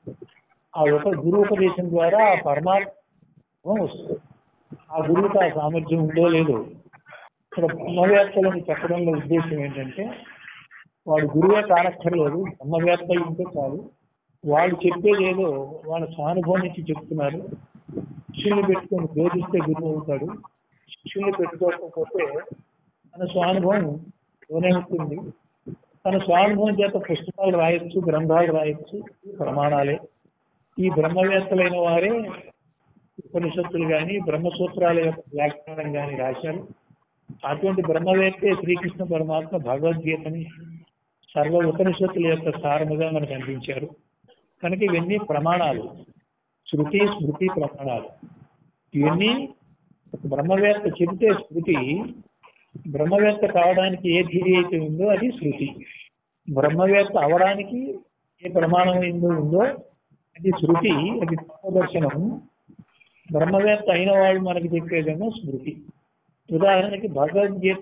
ఆ ఒక గురు ఉపదేశం ద్వారా ఆ పరమాత్మ వస్తుంది ఆ గురువుకి ఆ సామర్థ్యం ఉందో లేదో ఇక్కడ బ్రహ్మవేత్తలను చెప్పడంలో ఉద్దేశం ఏంటంటే వాడు గురువే కానక్కర్లేదు బ్రహ్మవేత్త ఉంటే చాలు వాళ్ళు చెప్పేది ఏదో వాళ్ళ స్వానుభవం నుంచి చెప్తున్నారు శిష్యుల్ని పెట్టుకొని బోధిస్తే గురువు అవుతాడు శిష్యుల్ని పెట్టుకోకపోతే తన స్వానుభవం లోనే ఉంటుంది తన స్వానుభవం చేత పుస్తకాలు రాయొచ్చు గ్రంథాలు రాయొచ్చు ఇవి ప్రమాణాలే ఈ బ్రహ్మవేత్తలైన వారే ఉపనిషత్తులు కానీ బ్రహ్మసూత్రాల యొక్క వ్యాఖ్యానం కానీ రాశారు అటువంటి బ్రహ్మవేత్తే శ్రీకృష్ణ పరమాత్మ భగవద్గీతని సర్వ ఉపనిషత్తుల యొక్క సారముగా మనకు అందించారు కనుక ఇవన్నీ ప్రమాణాలు శృతి స్మృతి ప్రమాణాలు ఇవన్నీ బ్రహ్మవేత్త చెబితే శృతి బ్రహ్మవేత్త కావడానికి ఏ థిరీ అయితే ఉందో అది శృతి బ్రహ్మవేత్త అవడానికి ఏ ప్రమాణం ఏందో ఉందో అది శృతి అది తత్వదర్శనం బ్రహ్మవేత్త అయిన వాళ్ళు మనకి చెప్పేదేమో స్మృతి ఉదాహరణకి భగవద్గీత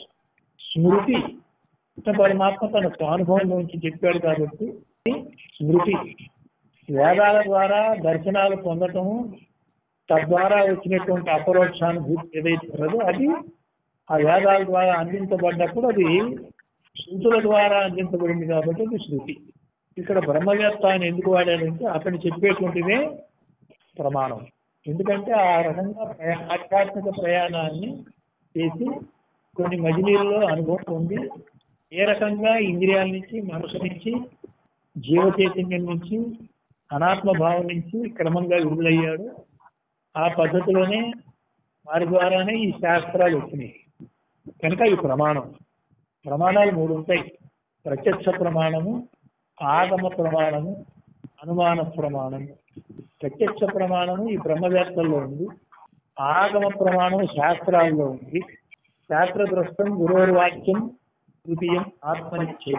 స్మృతి కృష్ణ పరమాత్మ తన స్వానుభవం నుంచి చెప్పాడు కాబట్టి స్మృతి వేదాల ద్వారా దర్శనాలు పొందటము తద్వారా వచ్చినటువంటి అపరోక్షానుభూతి ఏదైతే ఉన్నదో అది ఆ వేదాల ద్వారా అందించబడ్డప్పుడు అది శృతుల ద్వారా అందించబడింది కాబట్టి అది శృతి ఇక్కడ బ్రహ్మవేత్త అని ఎందుకు వాడాడంటే అతను చెప్పేటువంటిదే ప్రమాణం ఎందుకంటే ఆ రకంగా ప్రయా- ఆధ్యాత్మిక ప్రయాణాన్ని చేసి కొన్ని మజిలీల్లో అనుభవం ఉంది ఏ రకంగా ఇంద్రియాల నుంచి మనసు నుంచి జీవ చైతన్యం నుంచి అనాత్మ భావం నుంచి క్రమంగా విడుదలయ్యాడు ఆ పద్ధతిలోనే వారి ద్వారానే ఈ శాస్త్రాలు వచ్చినాయి కనుక ఈ ప్రమాణం ప్రమాణాలు మూడు ఉంటాయి ప్రత్యక్ష ప్రమాణము ఆగమ ప్రమాణము అనుమాన ప్రమాణము ప్రత్యక్ష ప్రమాణము ఈ బ్రహ్మవేత్తల్లో ఉంది ఆగమ ప్రమాణము శాస్త్రాల్లో ఉంది శాస్త్రదృష్టం గురోర్వాక్యం తృతీయం ఆత్మనిశ్చయం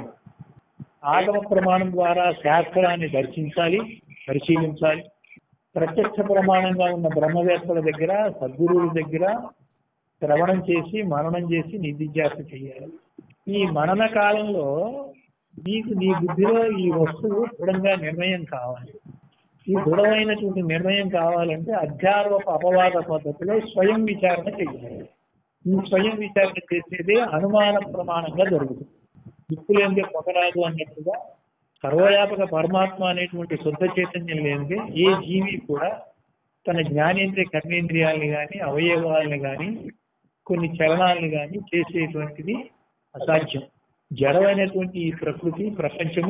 ఆగమ ప్రమాణం ద్వారా శాస్త్రాన్ని దర్శించాలి పరిశీలించాలి ప్రత్యక్ష ప్రమాణంగా ఉన్న బ్రహ్మవేత్తల దగ్గర సద్గురువుల దగ్గర శ్రవణం చేసి మననం చేసి నిధిధ్యాస చేయాలి ఈ మనన కాలంలో నీకు నీ బుద్ధిలో ఈ వస్తువు దృఢంగా నిర్ణయం కావాలి ఈ దృఢమైనటువంటి నిర్ణయం కావాలంటే అధ్యారోప అపవాద పద్ధతిలో స్వయం విచారణ చేయాలి ఈ స్వయం విచారణ చేసేదే అనుమాన ప్రమాణంగా జరుగుతుంది దిక్కులేందే పొగరాదు అన్నట్టుగా సర్వవ్యాపక పరమాత్మ అనేటువంటి శుద్ధ చైతన్యం లేనిదే ఏ జీవి కూడా తన జ్ఞానేంద్రియ కర్మేంద్రియాలని కానీ అవయవాలని కానీ కొన్ని చలనాలను కానీ చేసేటువంటిది అసాధ్యం జడమైనటువంటి ఈ ప్రకృతి ప్రపంచము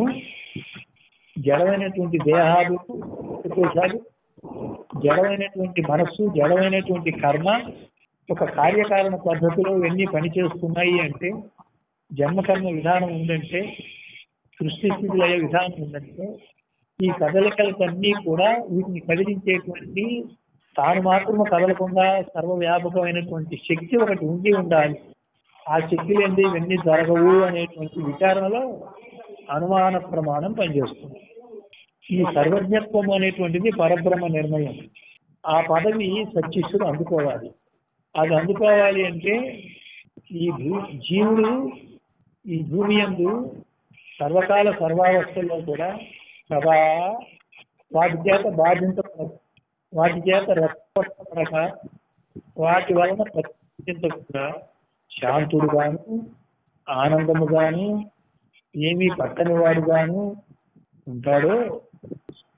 జడమైనటువంటి దేహాలు కోశాలు జడమైనటువంటి మనస్సు జడమైనటువంటి కర్మ ఒక కార్యకారణ పద్ధతిలో ఇవన్నీ పనిచేస్తున్నాయి అంటే జన్మకర్మ విధానం ఉందంటే సృష్టి స్థితి లయ విధానం ఉందంటే ఈ కదలికలకన్నీ కూడా వీటిని కదిలించేటువంటి తాను మాత్రము కదలకుండా సర్వవ్యాపకమైనటువంటి శక్తి ఒకటి ఉండి ఉండాలి ఆ శక్తి లేనిది ఇవన్నీ జరగవు అనేటువంటి విచారణలో అనుమాన ప్రమాణం పనిచేస్తుంది ఈ సర్వజ్ఞత్వం అనేటువంటిది పరబ్రహ్మ నిర్ణయం ఆ పదవి సత్యశుడు అందుకోవాలి అది అందుకోవాలి అంటే ఈ భూ జీవుడు ఈ భూమి యందు సర్వకాల సర్వావస్థల్లో కూడా సదా వాటి చేత బాధించబడక వాటి చేత రెచ్చగొట్టబడక వాటి వలన ప్రత్యేకించకుండా శాంతుడు గాను ఆనందము గాను ఏమీ పట్టని వాడు గాను ఉంటాడో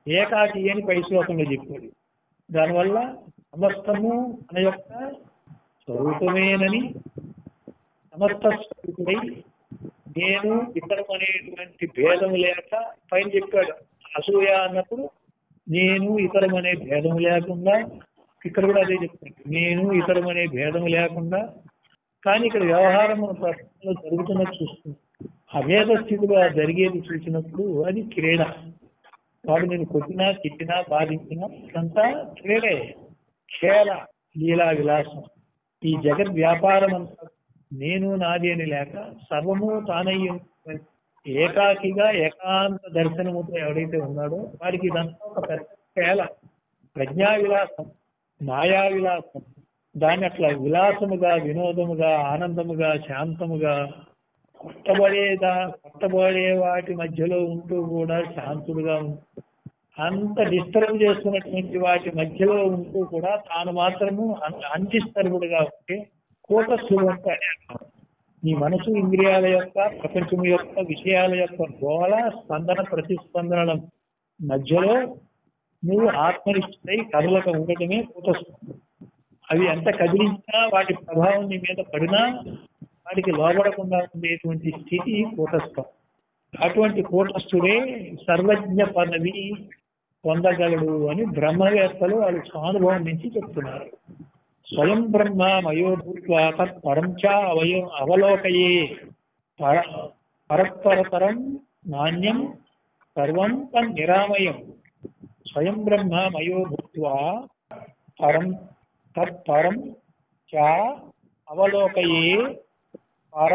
ఏకాకి అని పై శ్లోకంలో చెప్పాడు దానివల్ల సమస్తము తన యొక్క స్వరూపమేనని సమస్త స్వరూపుడై నేను ఇతరం అనేటువంటి భేదం లేక పైన చెప్పాడు అసూయ అన్నప్పుడు నేను ఇతరం అనే భేదం లేకుండా ఇక్కడ కూడా అదే చెప్తాడు నేను ఇతరం అనే భేదం లేకుండా కానీ ఇక్కడ వ్యవహారం మన ప్రపంచంలో జరుగుతున్నది చూస్తుంది అభేద స్థితిలో జరిగేది చూసినప్పుడు అది క్రీడ వాడు నేను కొట్టినా తిట్టినా బాధించినా ఇదంతా క్రీడే ఖేల లీలా విలాసం ఈ జగత్ వ్యాపారం అంతా నేను నాది అని లేక సర్వము తానయ్యి ఏకాకిగా ఏకాంత దర్శనముతో ఎవడైతే ఉన్నాడో వాడికి ఇదంతా ఒక పెద్ద ఖేల ప్రజ్ఞా విలాసం మాయా విలాసం దాన్ని అట్లా విలాసముగా వినోదముగా ఆనందముగా శాంతముగా కొట్టబడేదా కొట్టబడే వాటి మధ్యలో ఉంటూ కూడా శాంతుడుగా ఉంటూ అంత డిస్టర్బ్ చేస్తున్నటువంటి వాటి మధ్యలో ఉంటూ కూడా తాను మాత్రము అంటిస్తరుడుగా ఉంటే కూటస్థుడు అంటే నీ మనసు ఇంద్రియాల యొక్క ప్రపంచం యొక్క విషయాల యొక్క గోళ స్పందన ప్రతిస్పందనల మధ్యలో నువ్వు ఆత్మనిష్ఠై కదలక ఉండటమే కూటస్థుడు అవి ఎంత కదిలించినా వాటి ప్రభావం నీ మీద పడినా వాటికి లోబడకుండా ఉండేటువంటి స్థితి కూటస్థం అటువంటి కూటస్థుడే సర్వజ్ఞ పదవి పొందగలడు అని బ్రహ్మవేత్తలు వాళ్ళు స్వానుభవం నుంచి చెప్తున్నారు స్వయం బ్రహ్మ మయో భూత్వా తత్ పరంచ అవయో అవలోకయే పర పరస్పరతరం నాణ్యం సర్వం తన్ నిరామయం స్వయం బ్రహ్మ మయో భూత్వా పరం తత్ పరం చ అవలోకయే పర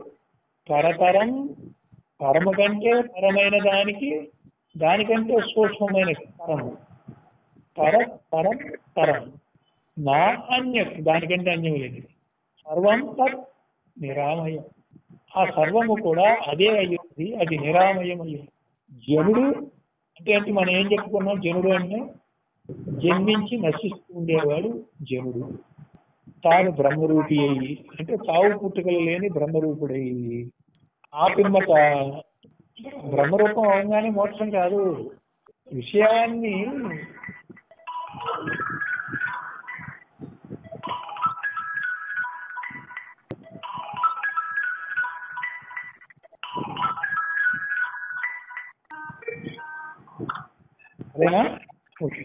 పరతరం పరమ కంటే పరమైన దానికి దానికంటే సూక్ష్మమైన పరము పర పరం తరం నా అన్యత్ దానికంటే అన్యం లేదు సర్వం తత్ నిరామయం ఆ సర్వము కూడా అదే అయ్యింది అది నిరామయం అయ్యింది జనుడు అంటే అంటే మనం ఏం చెప్పుకున్నాం జనుడు అంటే జన్మించి నశిస్తూ ఉండేవాడు జనుడు తాను బ్రహ్మరూపి అయ్యి అంటే చావు పుట్టుకలు లేని బ్రహ్మరూపుడయ్యి ఆ పిమ్మట బ్రహ్మరూపం అవగానే మోక్షం కాదు విషయాన్ని అదేనా ఓకే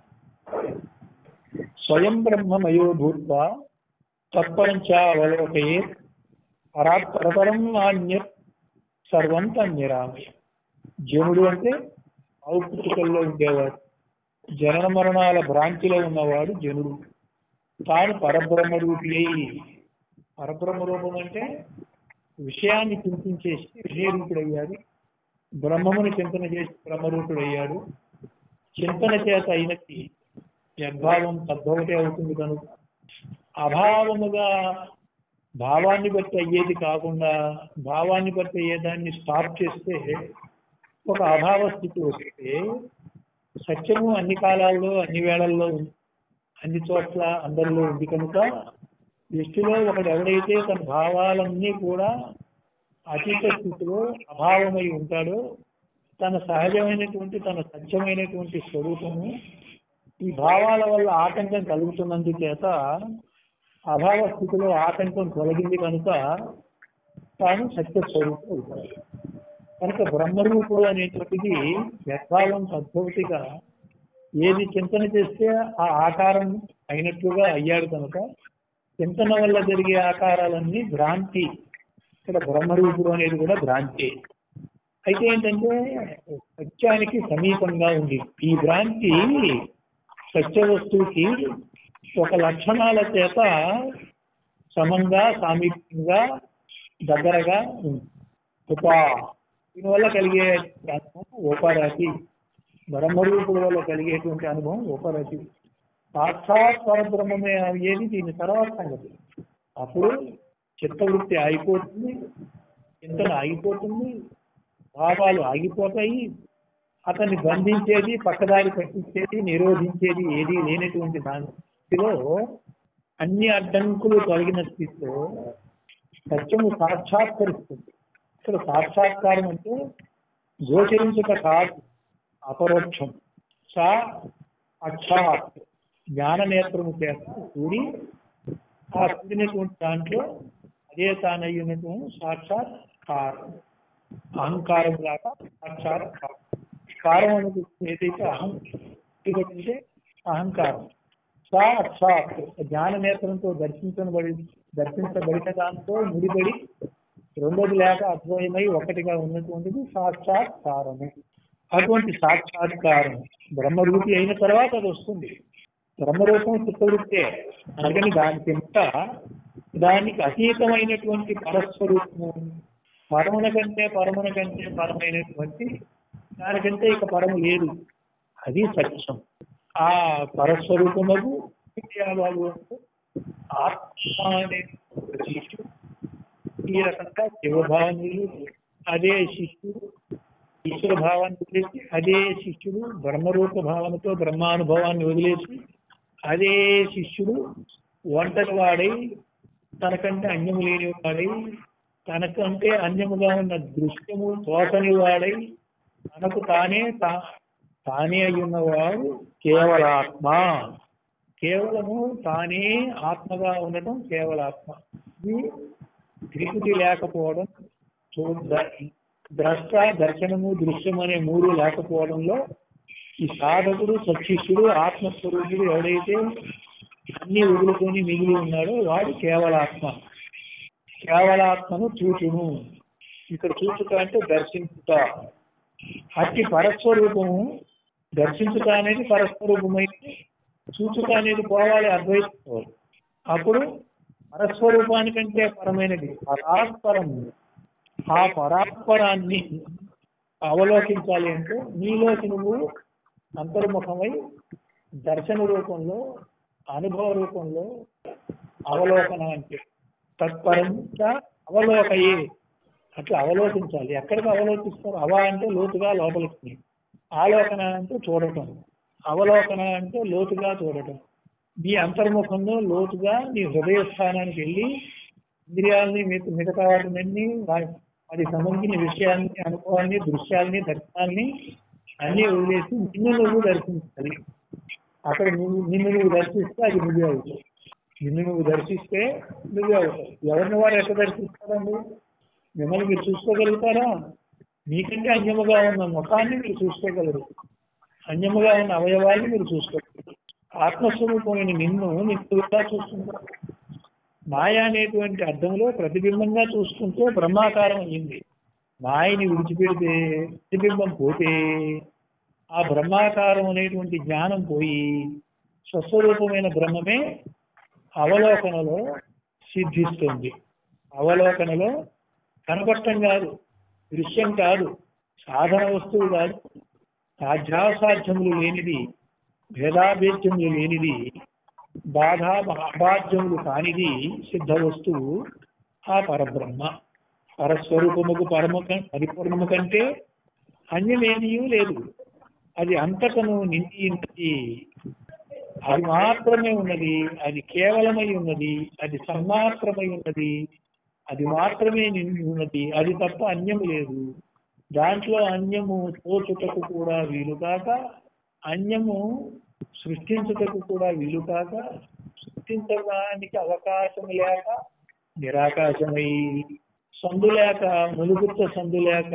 స్వయం బ్రహ్మమయో భూత్వా తత్పరంచ అవలోకయే పరాత్ పరపరం నాణ్యత్ సర్వం తన్నిరామయ జనుడు అంటే ఔపుటికల్లో ఉండేవాడు జనన మరణాల భ్రాంతిలో ఉన్నవాడు జనుడు తాను పరబ్రహ్మ రూపి అయి పరబ్రహ్మ రూపం అంటే విషయాన్ని చింతించేసి విషయరూపుడయ్యాడు బ్రహ్మముని చింతన చేసి బ్రహ్మరూపుడయ్యాడు చింతన చేత అయినది యద్భావం తద్భవతే అవుతుంది కనుక అభావముగా భావాన్ని బట్టి అయ్యేది కాకుండా భావాన్ని బట్టి అయ్యేదాన్ని స్టాప్ చేస్తే ఒక అభావ స్థితి వస్తే సత్యము అన్ని కాలాల్లో అన్ని వేళల్లో ఉంది. అన్ని చోట్ల అందరిలో ఉంది కనుక దృష్టిలో ఒకడు ఎవడైతే తన భావాలన్నీ కూడా అతీత స్థితిలో అభావమై ఉంటాడో తన సహజమైనటువంటి తన సత్యమైనటువంటి స్వరూపము ఈ భావాల వల్ల ఆటంకం కలుగుతున్నందుచేత అభావ స్థితిలో ఆటంకం తొలగింది కనుక తాను సత్య స్వరూపం అవుతాడు కనుక బ్రహ్మరూపుడు అనేటువంటిది యథావం సద్భౌతిగా ఏది చింతన చేస్తే ఆ ఆకారం అయినట్లుగా అయ్యాడు కనుక చింతన వల్ల జరిగే ఆకారాలన్నీ భ్రాంతి ఇక్కడ బ్రహ్మరూపుడు అనేది కూడా భ్రాంతి అయితే ఏంటంటే సత్యానికి సమీపంగా ఉంది ఈ భ్రాంతి సత్య వస్తువుకి ఒక లక్షణాల చేత సమంగా సామీప్యంగా దగ్గరగా ఉంది ఉపా దీనివల్ల కలిగే అనుభవం ఉపరాతి బ్రహ్మరూపుల వల్ల కలిగేటువంటి అనుభవం ఉపరతి సాక్షాత్ పరబ్రహ్మమే అయ్యేది దీని తర్వాత సంగతి అప్పుడు చిత్తవృత్తి ఆగిపోతుంది చింతన ఆగిపోతుంది భావాలు ఆగిపోతాయి అతన్ని బంధించేది పక్కదారి పట్టించేది నిరోధించేది ఏది లేనటువంటి దానిలో అన్ని అడ్డంకులు తొలగిన స్థితిలో సత్యము సాక్షాత్కరిస్తుంది ఇక్కడ సాక్షాత్కారం అంటే గోచరించక కాదు అపరోక్షం సా అక్షాత్ జ్ఞాన నేత్రము చేత కూడి ఆ కూడినటువంటి దాంట్లో అదే తానయ్యున్నటువంటి సాక్షాత్ కారం అహంకారం లాగా సాక్షాత్ కారం కారం అనేది ఏదైతే అహం అంటే అహంకారం సా అక్షాత్ జ్ఞాన నేత్రంతో దర్శించబడి దర్శించబడిన దాంతో ముడిపడి రెండోది లేక అద్వయమై ఒకటిగా ఉన్నటువంటిది సాక్షాత్కారము అటువంటి సాక్షాత్కారం బ్రహ్మరూపి అయిన తర్వాత అది వస్తుంది బ్రహ్మరూపం చిత్తవృత్తే అందుకని దాని కింద దానికి అతీతమైనటువంటి పరస్వరూపము పరమున కంటే పరమున కంటే పరమైనటువంటి దానికంటే ఇక పరము లేదు అది సత్యం ఆ పరస్వరూపముకు విద్యాబాబు ఆత్మ అనే శిష్యుడు ఈ రకంగా శివభావనులు అదే శిష్యుడు ఈశ్వర భావాన్ని వదిలేసి అదే శిష్యుడు బ్రహ్మరూప భావనతో బ్రహ్మానుభవాన్ని వదిలేసి అదే శిష్యుడు ఒంటరి వాడై తనకంటే అన్యము లేని వాడై తనకంటే అన్యముగా ఉన్న దృశ్యము తోచని వాడై తనకు తానే తా- తానే అయి ఉన్నవాడు కేవలాత్మ కేవలము తానే ఆత్మగా ఉండటం కేవలాత్మ ఇది త్రిపుటి లేకపోవడం చూడ ద్రష్ట దర్శనము దృశ్యం అనే మూడు లేకపోవడంలో ఈ సాధకుడు సత్శిష్యుడు ఆత్మస్వరూపుడు ఎవడైతే అన్ని వదులుకొని మిగిలి ఉన్నాడో వాడు కేవలాత్మ కేవలాత్మను చూచును ఇక్కడ చూచుట అంటే దర్శించుట అట్టి పరస్వరూపము దర్శించుట అనేది పరస్వరూపమైతే చూచుట అనేది పోవాలి అద్వైతం అప్పుడు పరస్వరూపానికంటే పరమైనది పరాత్పరము ఆ పరాత్పరాన్ని అవలోకించాలి అంటే నీలోకి నువ్వు అంతర్ముఖమై దర్శన రూపంలో అనుభవ రూపంలో అవలోకన అంటే తత్పరంత అవలోకయే అట్లా అవలోకించాలి ఎక్కడికి అవలోకిస్తారు అవ అంటే లోతుగా లోపలికి ఆలోకన అంటే చూడటం అవలోకన అంటే లోతుగా చూడటం నీ అంతర్ముఖంలో లోతుగా నీ హృదయ స్థానానికి వెళ్ళి ఇంద్రియాలని మిగ- మిగతా వాటినన్నీ వా- అది సంబంధించిన విషయాల్ని అనుభవాన్ని దృశ్యాల్ని దర్శనాల్ని అన్ని వదిలేసి నిన్ను నువ్వు దర్శించాలి అక్కడ నువ్వు నిన్ను నువ్వు దర్శిస్తే అది నువ్వే అవుతావు నిన్ను నువ్వు దర్శిస్తే నువ్వే అవుతావు ఎవరిని వారు ఎట్లా దర్శిస్తారండి మిమ్మల్ని మీరు చూసుకోగలుగుతారా మీకంటే అన్యముగా ఉన్న ముఖాన్ని మీరు చూసుకోగలరు అన్యముగా ఉన్న అవయవాన్ని మీరు చూసుకోగలరు ఆత్మస్వరూపమైన నిన్ను నిన్ను ఎలా చూస్తుంటారు మాయ అనేటువంటి అర్థంలో ప్రతిబింబంగా చూసుకుంటే బ్రహ్మాకారం అయ్యింది మాయని విడిచిపెడితే ప్రతిబింబం పోతే ఆ బ్రహ్మాకారం అనేటువంటి జ్ఞానం పోయి స్వస్వరూపమైన బ్రహ్మమే అవలోకనలో సిద్ధిస్తుంది అవలోకనలో కనపడటం కాదు దృశ్యం కాదు సాధన వస్తువు కాదు సాధ్యాసాధ్యములు లేనిది భేదాభేద్యములు లేనిది బాధా అబాధ్యములు కానిది సిద్ధ వస్తువు ఆ పరబ్రహ్మ పరస్వరూపముకు పరమ పరిపూర్ణము కంటే అన్యమేమీ లేదు అది అంతటను నిండి ఉన్నది అది మాత్రమే ఉన్నది అది కేవలమై ఉన్నది అది సన్మాత్రమై ఉన్నది అది మాత్రమే నిండి ఉన్నది అది తప్ప అన్యము లేదు దాంట్లో అన్యము తోచుటకు కూడా వీలు కాక అన్యము సృష్టించుటకు కూడా వీలు కాక సృష్టించడానికి అవకాశం లేక నిరాకాశమై సందు లేక ములుగుత్త సందు లేక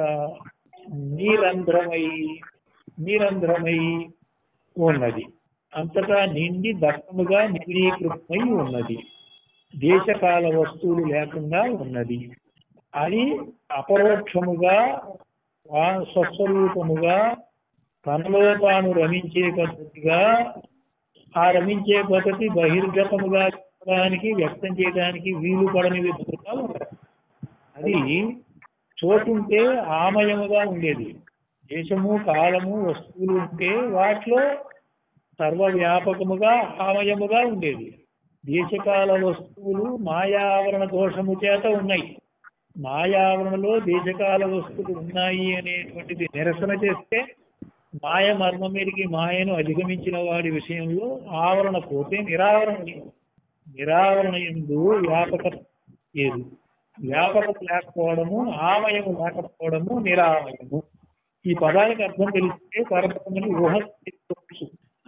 నీరంధ్రమై నీరంధ్రమై ఉన్నది అంతటా నిండి దట్టముగా నిబిడీకృతమై ఉన్నది దేశకాల వస్తువులు లేకుండా ఉన్నది అది అపరోక్షముగా వా- స్వస్వరూపముగా తనలో తాను రమించే పద్ధతిగా ఆ రమించే పద్ధతి బహిర్గతముగా చెప్పడానికి వ్యక్తం చేయడానికి వీలు పడని విధంగా ఉన్నది అది చోటుంటే ఆమయముగా ఉండేది దేశము కాలము వస్తువులు ఉంటే వాటిలో సర్వవ్యాపకముగా ఆమయముగా ఉండేది దేశకాల వస్తువులు మాయావరణ దోషము చేత ఉన్నాయి మాయావరణలో దేశకాల వస్తువులు ఉన్నాయి అనేటువంటిది నిరసన చేస్తే మాయ మర్మమేరికి మాయను అధిగమించిన వాడి విషయంలో ఆవరణ పోతే నిరావరణ లేదు. నిరావరణ ఎందు వ్యాపకత లేదు వ్యాపకత లేకపోవడము ఆమయము లేకపోవడము నిరామయము ఈ పదానికి అర్థం తెలిస్తే పరబ్రహ్మని ఊహ చేసుకోవచ్చు.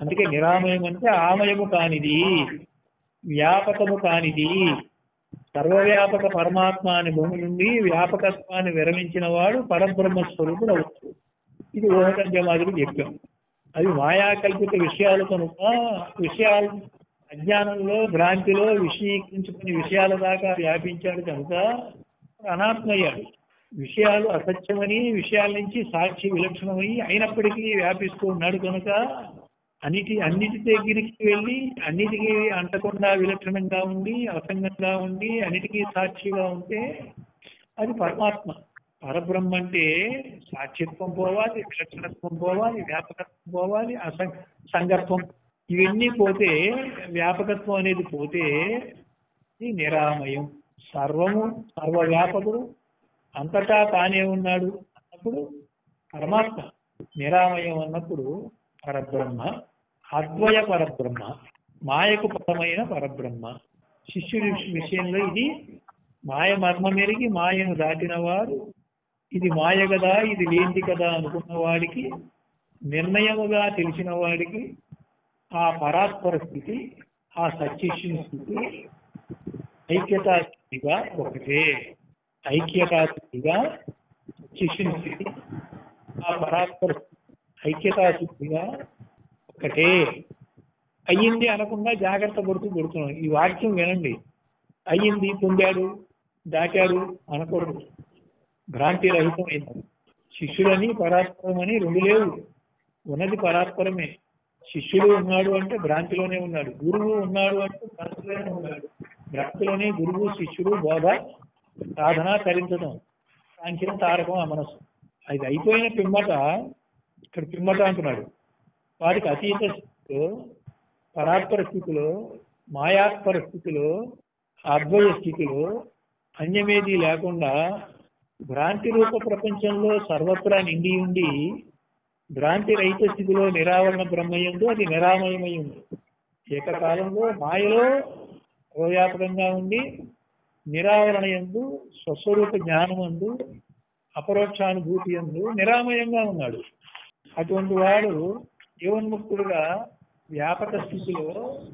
అందుకే నిరామయం అంటే ఆమయము కానిది వ్యాపకము కానిది సర్వవ్యాపక పరమాత్మ అనే భూమి నుండి వ్యాపకత్వాన్ని విరమించిన వాడు పరబ్రహ్మ స్వరూపుడు అవుతాడు ఇది ఊహకంజమాదికి చెప్పాం అవి మాయాకల్పిత విషయాలు కనుక విషయాలు అజ్ఞానంలో భ్రాంతిలో విషయీకరించుకుని విషయాల దాకా వ్యాపించాడు కనుక అనాత్మయ్యాడు విషయాలు అసత్యమని విషయాల నుంచి సాక్షి విలక్షణమై అయినప్పటికీ వ్యాపిస్తూ ఉన్నాడు కనుక అన్నిటి అన్నిటి దగ్గరికి వెళ్ళి అన్నిటికీ అంటకుండా విలక్షణంగా ఉండి అసంగంగా ఉండి అన్నిటికీ సాక్షిగా ఉంటే అది పరమాత్మ పరబ్రహ్మ అంటే సాక్షిత్వం పోవాలి విలక్షణత్వం పోవాలి వ్యాపకత్వం పోవాలి అసంగ సంగత్వం ఇవన్నీ పోతే వ్యాపకత్వం అనేది పోతే ఇది నిరామయం సర్వము సర్వవ్యాపకుడు అంతటా తానే ఉన్నాడు అన్నప్పుడు పరమాత్మ నిరామయం అన్నప్పుడు పరబ్రహ్మ అద్వయ పరబ్రహ్మ మాయకు పరమైన పరబ్రహ్మ శిష్యుడి విషయంలో ఇది మాయ మర్మ మెరిగి మాయను దాటిన వారు ఇది మాయ కదా ఇది లేంది కదా అనుకున్న వాడికి నిర్ణయముగా తెలిసిన వాడికి ఆ పరాత్పర స్థితి ఆ సత్యశిష్యుని స్థితి ఐక్యతా స్థితిగా ఒకటే ఐక్యతా స్థితిగా శిష్యుని స్థితి ఆ పరాత్పర ఐక్యతా స్థితిగా ఒకటే అయ్యింది అనకుండా జాగ్రత్త పడుతూ పెడుతున్నాం ఈ వాక్యం వినండి అయ్యింది పొందాడు దాటాడు అనకూడదు భ్రాంతి రహితమైంది శిష్యుడని పరాత్పరమని రెండు లేవు ఉన్నది పరాత్పరమే శిష్యుడు ఉన్నాడు అంటే భ్రాంతిలోనే ఉన్నాడు గురువు ఉన్నాడు అంటే భ్రాంతిలోనే ఉన్నాడు భ్రాంతిలోనే గురువు శిష్యుడు బోధ సాధన తరించడం సాంఖ్యం తారకం ఆ మనసు అది అయిపోయిన పిమ్మట ఇక్కడ పిమ్మట అంటున్నాడు వాడికి అతీత స్థితిలో పరాత్పర స్థితిలో మాయాత్పర స్థితిలో అద్వయ స్థితిలో అన్యమేది లేకుండా భ్రాంతి రూప ప్రపంచంలో సర్వత్రా నిండి ఉండి భ్రాంతి రహిత స్థితిలో నిరావరణ బ్రహ్మయందు అది నిరామయమై ఉంది ఏకకాలంలో మాయలో సర్వవ్యాపకంగా ఉండి నిరావరణ ఎందు స్వస్వరూప జ్ఞానమందు అపరోక్షానుభూతి ఎందు నిరామయంగా ఉన్నాడు అటువంటి వాడు జీవన్ముక్తుడుగా వ్యాపక స్థితిలో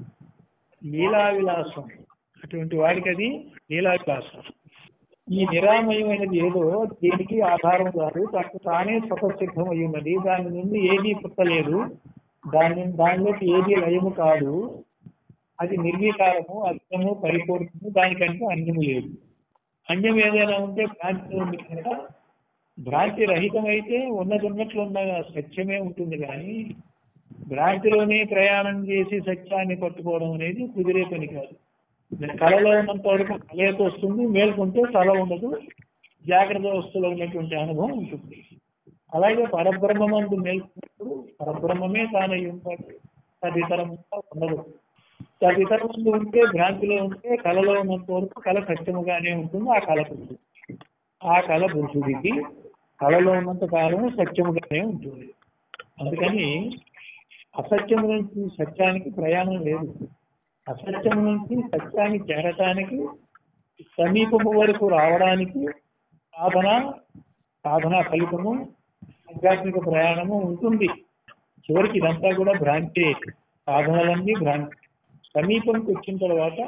లీలా విలాసం అటువంటి వాడికి అది లీలా విలాసం ఈ నిరామయమైనది ఏదో దేనికి ఆధారం కాదు తనకు తానే స్వతసిద్ధమై ఉన్నది దాని నుండి ఏదీ పుట్టలేదు దాని దానిలోకి ఏది లయము కాదు అది నిర్వీకారము అర్థము పరిపూర్ణము దానికంటే అన్యము లేదు అన్యం ఏదైనా ఉంటే భ్రాంతి ఉంది కనుక భ్రాంతి రహితమైతే ఉన్నది ఉన్నట్లు ఉన్న సత్యమే ఉంటుంది కానీ భ్రాంతిలోనే ప్రయాణం చేసి సత్యాన్ని పట్టుకోవడం అనేది కుదిరే పని కాదు కళలో ఉన్నంత వరకు కలయిక వస్తుంది మేల్కొంటే కళ ఉండదు జాగ్రత్త అవస్థలో ఉన్నటువంటి అనుభవం ఉంటుంది అలాగే పరబ్రహ్మమందు మేల్కొన్నప్పుడు పరబ్రహ్మమే తానై ఉంటాడు తదితరం ఉండదు తదితరం ముందు ఉంటే భ్రాంతిలో ఉంటే కళలో ఉన్నంత వరకు కళ సత్యముగానే ఉంటుంది ఆ కళ పురుషుడు ఆ కళ పురుషుడికి కళలో ఉన్నంత కాలం సత్యముగానే ఉంటుంది అందుకని అసత్యం నుంచి సత్యానికి ప్రయాణం లేదు అసత్యం నుంచి సత్యాన్ని చేరటానికి సమీపము వరకు రావడానికి సాధన సాధన ఫలితము ఆధ్యాత్మిక ప్రయాణము ఉంటుంది చివరికి ఇదంతా కూడా భ్రాంతి సాధనలన్నీ భ్రాంతి సమీపంకి వచ్చిన తర్వాత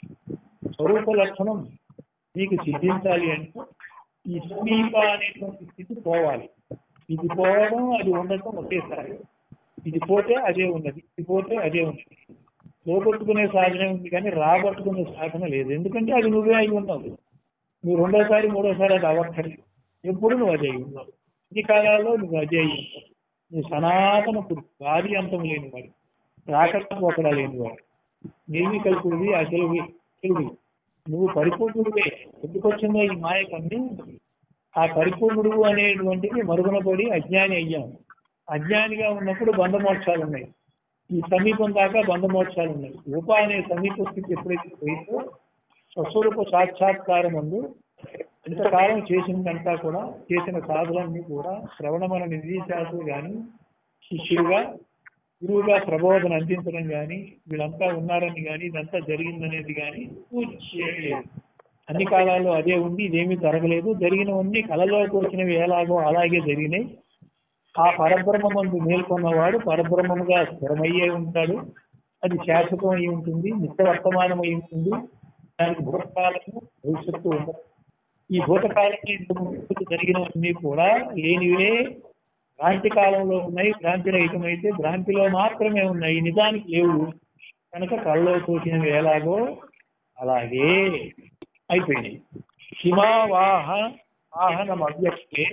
స్వరూప లక్షణం మీకు సిద్ధించాలి అంటే ఈ సమీప అనేటువంటి స్థితి పోవాలి ఇది పోవడం అది ఉండటం ఒకేసారి ఇది పోతే అదే ఉన్నది ఇది పోతే అదే ఉన్నది పోగొట్టుకునే సాధన ఉంది కానీ రాబట్టుకునే సాధన లేదు ఎందుకంటే అది నువ్వే అయి ఉన్నావు నువ్వు రెండోసారి మూడోసారి అది అవ్వక్కర్లేదు ఎప్పుడు నువ్వు అదే అయి ఉన్నావు ఈ కాలాల్లో నువ్వు అదే అయి ఉన్నావు నువ్వు సనాతన పురుషుడు ఆది అంతం లేనివాడు రాకటం ఒకడా లేనివాడు నిర్వికల్పుడివి అసలువి తెలుగు నువ్వు పరిపూర్ణుడివే ఎందుకు వచ్చిందో ఈ మాయకన్నీ ఆ పరిపూర్ణుడు అనేటువంటిది మరుగున పడి అజ్ఞాని అయ్యాం అజ్ఞానిగా ఉన్నప్పుడు బంధమోక్షాలు ఉన్నాయి ఈ సమీపం దాకా బంధమోక్షాలు ఉన్నాయి ఉప అనే సమీప స్థితి ఎప్పుడైతే పోయిందో స్వస్వరూప సాక్షాత్కారం అందు ఇంతకాలం చేసిందంతా కూడా చేసిన సాధులన్నీ కూడా శ్రవణమన నిర్దేశాలు కానీ శిష్యులుగా గురువుగా ప్రబోధన అందించడం కానీ వీళ్ళంతా ఉన్నారని కానీ ఇదంతా జరిగిందనేది కానీ పూర్తి చేయలేదు అన్ని కాలాల్లో అదే ఉంది ఇదేమీ జరగలేదు జరిగినవన్నీ కళలోకి వచ్చినవి ఎలాగో అలాగే జరిగినాయి ఆ పరబ్రహ్మమందు మేల్కొన్నవాడు పరబ్రహ్మముగా స్థిరమయ్యే ఉంటాడు అది శాశ్వతం అయి ఉంటుంది నిత్య వర్తమానం అయి ఉంటుంది దానికి భూతకాలము భవిష్యత్తు ఉండదు ఈ భూతకాలం ఇంతకు జరిగినవన్నీ కూడా లేనివే భ్రాంతి కాలంలో ఉన్నాయి భ్రాంతి రహితమైతే భ్రాంతిలో మాత్రమే ఉన్నాయి నిజానికి లేవు కనుక కళ్ళలో చూసినవి ఎలాగో అలాగే అయిపోయినాయి హిమావాహ వాహనం అవ్యక్తే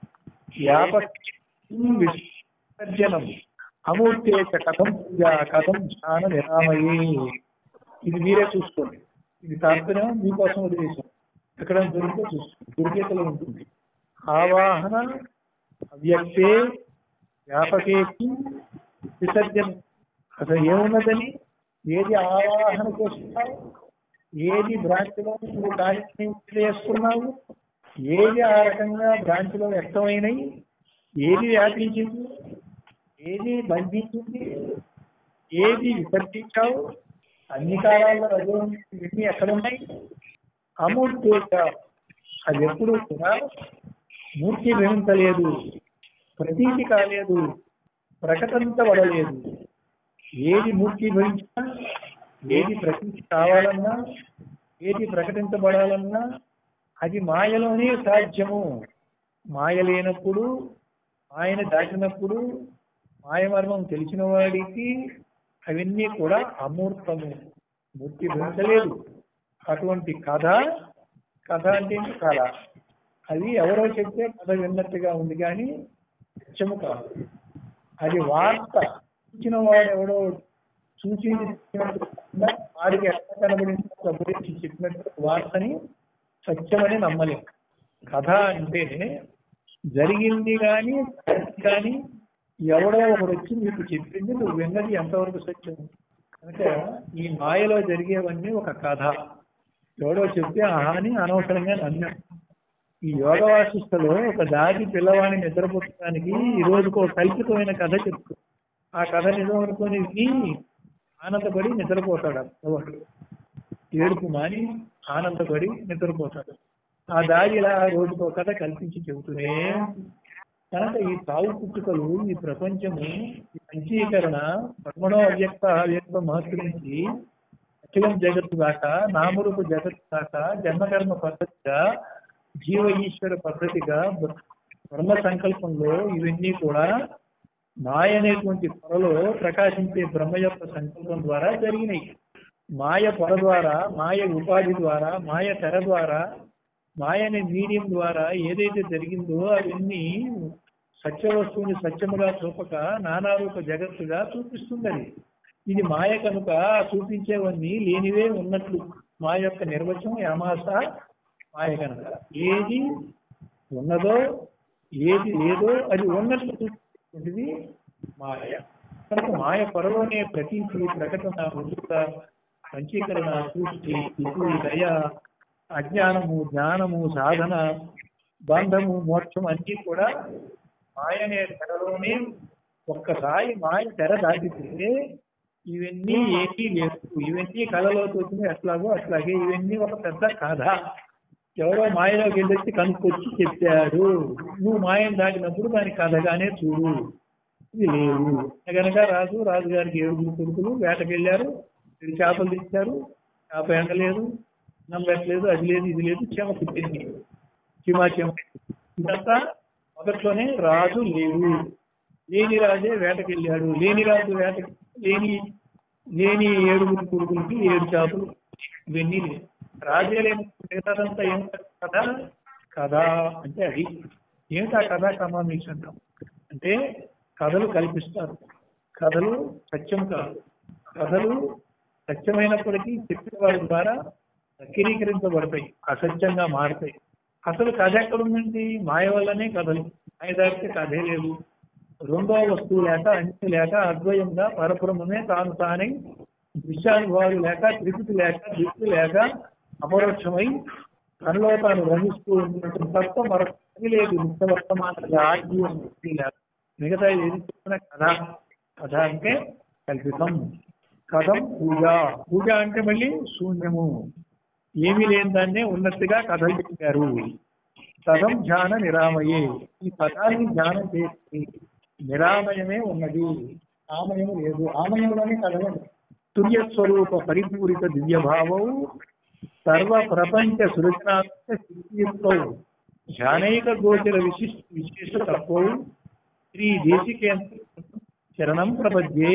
విసర్జనం అమూర్తే చ కథం పూజ కథం ధ్యాన నిరామయే ఇది మీరే చూసుకోండి ఇది తాత్పర్యం మీకోసం వదిలేసాం ఎక్కడ దొరికితే చూసుకోండి దొరికేతలో ఉంటుంది ఆవాహన అవ్యక్తే వ్యాపకేకి విసర్జనం అసలు ఏమున్నదని ఏది ఆవాహన చేస్తున్నావు ఏది భ్రాంతిలో నువ్వు దాన్ని చేసుకున్నావు ఏది ఆ రకంగా భ్రాంతిలో వ్యక్తమైనవి ఏది వ్యాపించింది ఏది బంధించింది ఏది విసర్జించావు అన్ని కాలాల్లో అదే ఇవన్నీ ఎక్కడున్నాయి అమూర్తేక అది ఎప్పుడు కూడా మూర్తి భ్రమించలేదు ప్రతీతి కాలేదు ప్రకటించబడలేదు ఏది మూర్తి భవించినా ఏది ప్రతీతి కావాలన్నా ఏది ప్రకటించబడాలన్నా అది మాయలోనే సాధ్యము మాయ లేనప్పుడు ఆయన దాటినప్పుడు మాయమర్మం తెలిసిన వాడికి అవన్నీ కూడా అమూర్తము మూర్తి భరించలేదు అటువంటి కథ కథ అంటే కళ అది ఎవరో చెప్తే కథ విన్నట్టుగా ఉంది కానీ నిత్యము కాదు అది వార్త చూసిన వాడు ఎవడో చూసి వాడికి ఎట్లా కనబడిందో గురించి చెప్పినట్టు వార్తని సత్యమని నమ్మలేం కథ అంటే జరిగింది కానీ కానీ ఎవడో ఒకడు వచ్చి మీకు చెప్పింది నువ్వు విన్నది ఎంతవరకు సత్యం కనుక ఈ మాయలో జరిగేవన్నీ ఒక కథ ఎవడో చెప్తే ఆహా అని అనవసరంగా నమ్మాం ఈ యోగ వాసిష్టలో ఒక దాటి పిల్లవాడిని నిద్రపుచ్చడానికి ఈ రోజుకు ఒక కల్పితమైన కథ చెప్తూ ఆ కథ నిజం అనుకుని విని ఆనందపడి నిద్రపోతాడు ఆ పిల్లవాడు ఏడుపు మాని ఆనందపడి నిద్రపోతాడు ఆ దారిలా రోజుకు ఒక కథ కల్పించి చెబుతూనే కనుక ఈ సాగు పుట్టుకలు ఈ ప్రపంచము ఈ పంచీకరణ బ్రహ్మణో అవ్యక్త అవ్యక్త మహత్రించి అఖిలం జగత్తు దాకా నామరూప జగత్తు దాకా జన్మకర్మ పద్ధతిగా జీవ ఈశ్వర పద్ధతిగా బ్ర- బ్రహ్మ సంకల్పంలో ఇవన్నీ కూడా మాయ అనేటువంటి పొరలో ప్రకాశించే బ్రహ్మ యొక్క సంకల్పం ద్వారా జరిగినాయి మాయ పొర ద్వారా మాయ ఉపాధి ద్వారా మాయ తెర ద్వారా మాయ అనే మీడియం ద్వారా ఏదైతే జరిగిందో అవన్నీ సత్య వస్తువుని సత్యముగా చూపక నానారూప జగత్తుగా చూపిస్తుంది అది ఇది మాయ కనుక చూపించేవన్నీ లేనివే ఉన్నట్లు మాయ యొక్క నిర్వచనం యామాస మాయ కనుక ఏది ఉన్నదో ఏది లేదో అది ఉన్నట్లు చూపించేటువంటిది మాయ కనుక మాయ పొరలోనే ప్రతీతి ప్రకటన రుజుత పంచీకరణ సృష్టి స్థితి దయ అజ్ఞానము జ్ఞానము సాధన బంధము మోక్షం అన్నీ కూడా మాయ అనే తెరలోనే ఒక్కసారి మాయ తెర దాటితే ఇవన్నీ ఏమీ లేవు ఇవన్నీ కళలో తోచినవి ఎట్లాగో అట్లాగే ఇవన్నీ ఒక పెద్ద కథ ఎవరో మాయలోకి వెళ్ళొచ్చి కనుక్కొచ్చి చెప్పారు నువ్వు మాయను దాటినప్పుడు దాని కథగానే చూడు ఇది లేవు కనుక రాజు రాజుగారికి ఏడుగురు కొడుకులు వేటకెళ్ళారు ఇది చేపలు తెచ్చారు చేప ఎండలేదు నమ్మట్లేదు అది లేదు ఇది లేదు చీమ పుట్టింది చీమ చీమ ఇదంతా మొదట్లోనే రాజు లేవు లేని రాజే వేటకెళ్ళాడు లేని రాజు వేట లేని లేని ఏడుగురు కొడుకులకి ఏడు చేపలు ఇవన్నీ లేవు రాజే లేని మిగతాదంతా ఏమిటి కథ కథ అంటే అది ఏమిటి ఆ కథ కమామీష్ అంటాం అంటే కథలు కల్పిస్తారు కథలు సత్యం కాదు కథలు సత్యమైనప్పటికీ చెప్పిన వారి ద్వారా వక్రీకరించబడతాయి అసత్యంగా మారుతాయి అసలు కథ ఎక్కడుందండి మాయ వల్లనే కథలు మాయ దాటితే కథే లేదు రెండో వస్తువు లేక అన్ని లేక అద్వయంగా పరపురమే తాను తానై దృశ్యానుభవాలు లేక త్రిపుతి లేక దృష్టి లేక అపరోక్షమై తనలో తాను రమిస్తూ ఉన్నటువంటి తప్ప మరొకటి లేదు నిత్య వర్తమాన ఆజ్ఞ దృష్టి లేక మిగతా ఏది చెప్పిన కథ కథ అంటే కల్పితం కథం పూజ పూజ అంటే మళ్ళీ శూన్యము ఏమీ లేని దాన్నే ఉన్నట్టుగా కథలు చెప్పారు కథం ధ్యాన నిరామయే ఈ పదాన్ని ధ్యానం చేసి నిరామయమే ఉన్నది ఆమయము లేదు ఆమయంలోనే కలగదు తుల్య స్వరూప పరిపూరిత దివ్యభావం సర్వ ప్రపంచ సృజనాత్మక స్థితియుక్తం ధ్యానైక గోచర విశిష్ట విశేష తత్వం శ్రీ దేశికేంద్ర శరణం ప్రపద్యే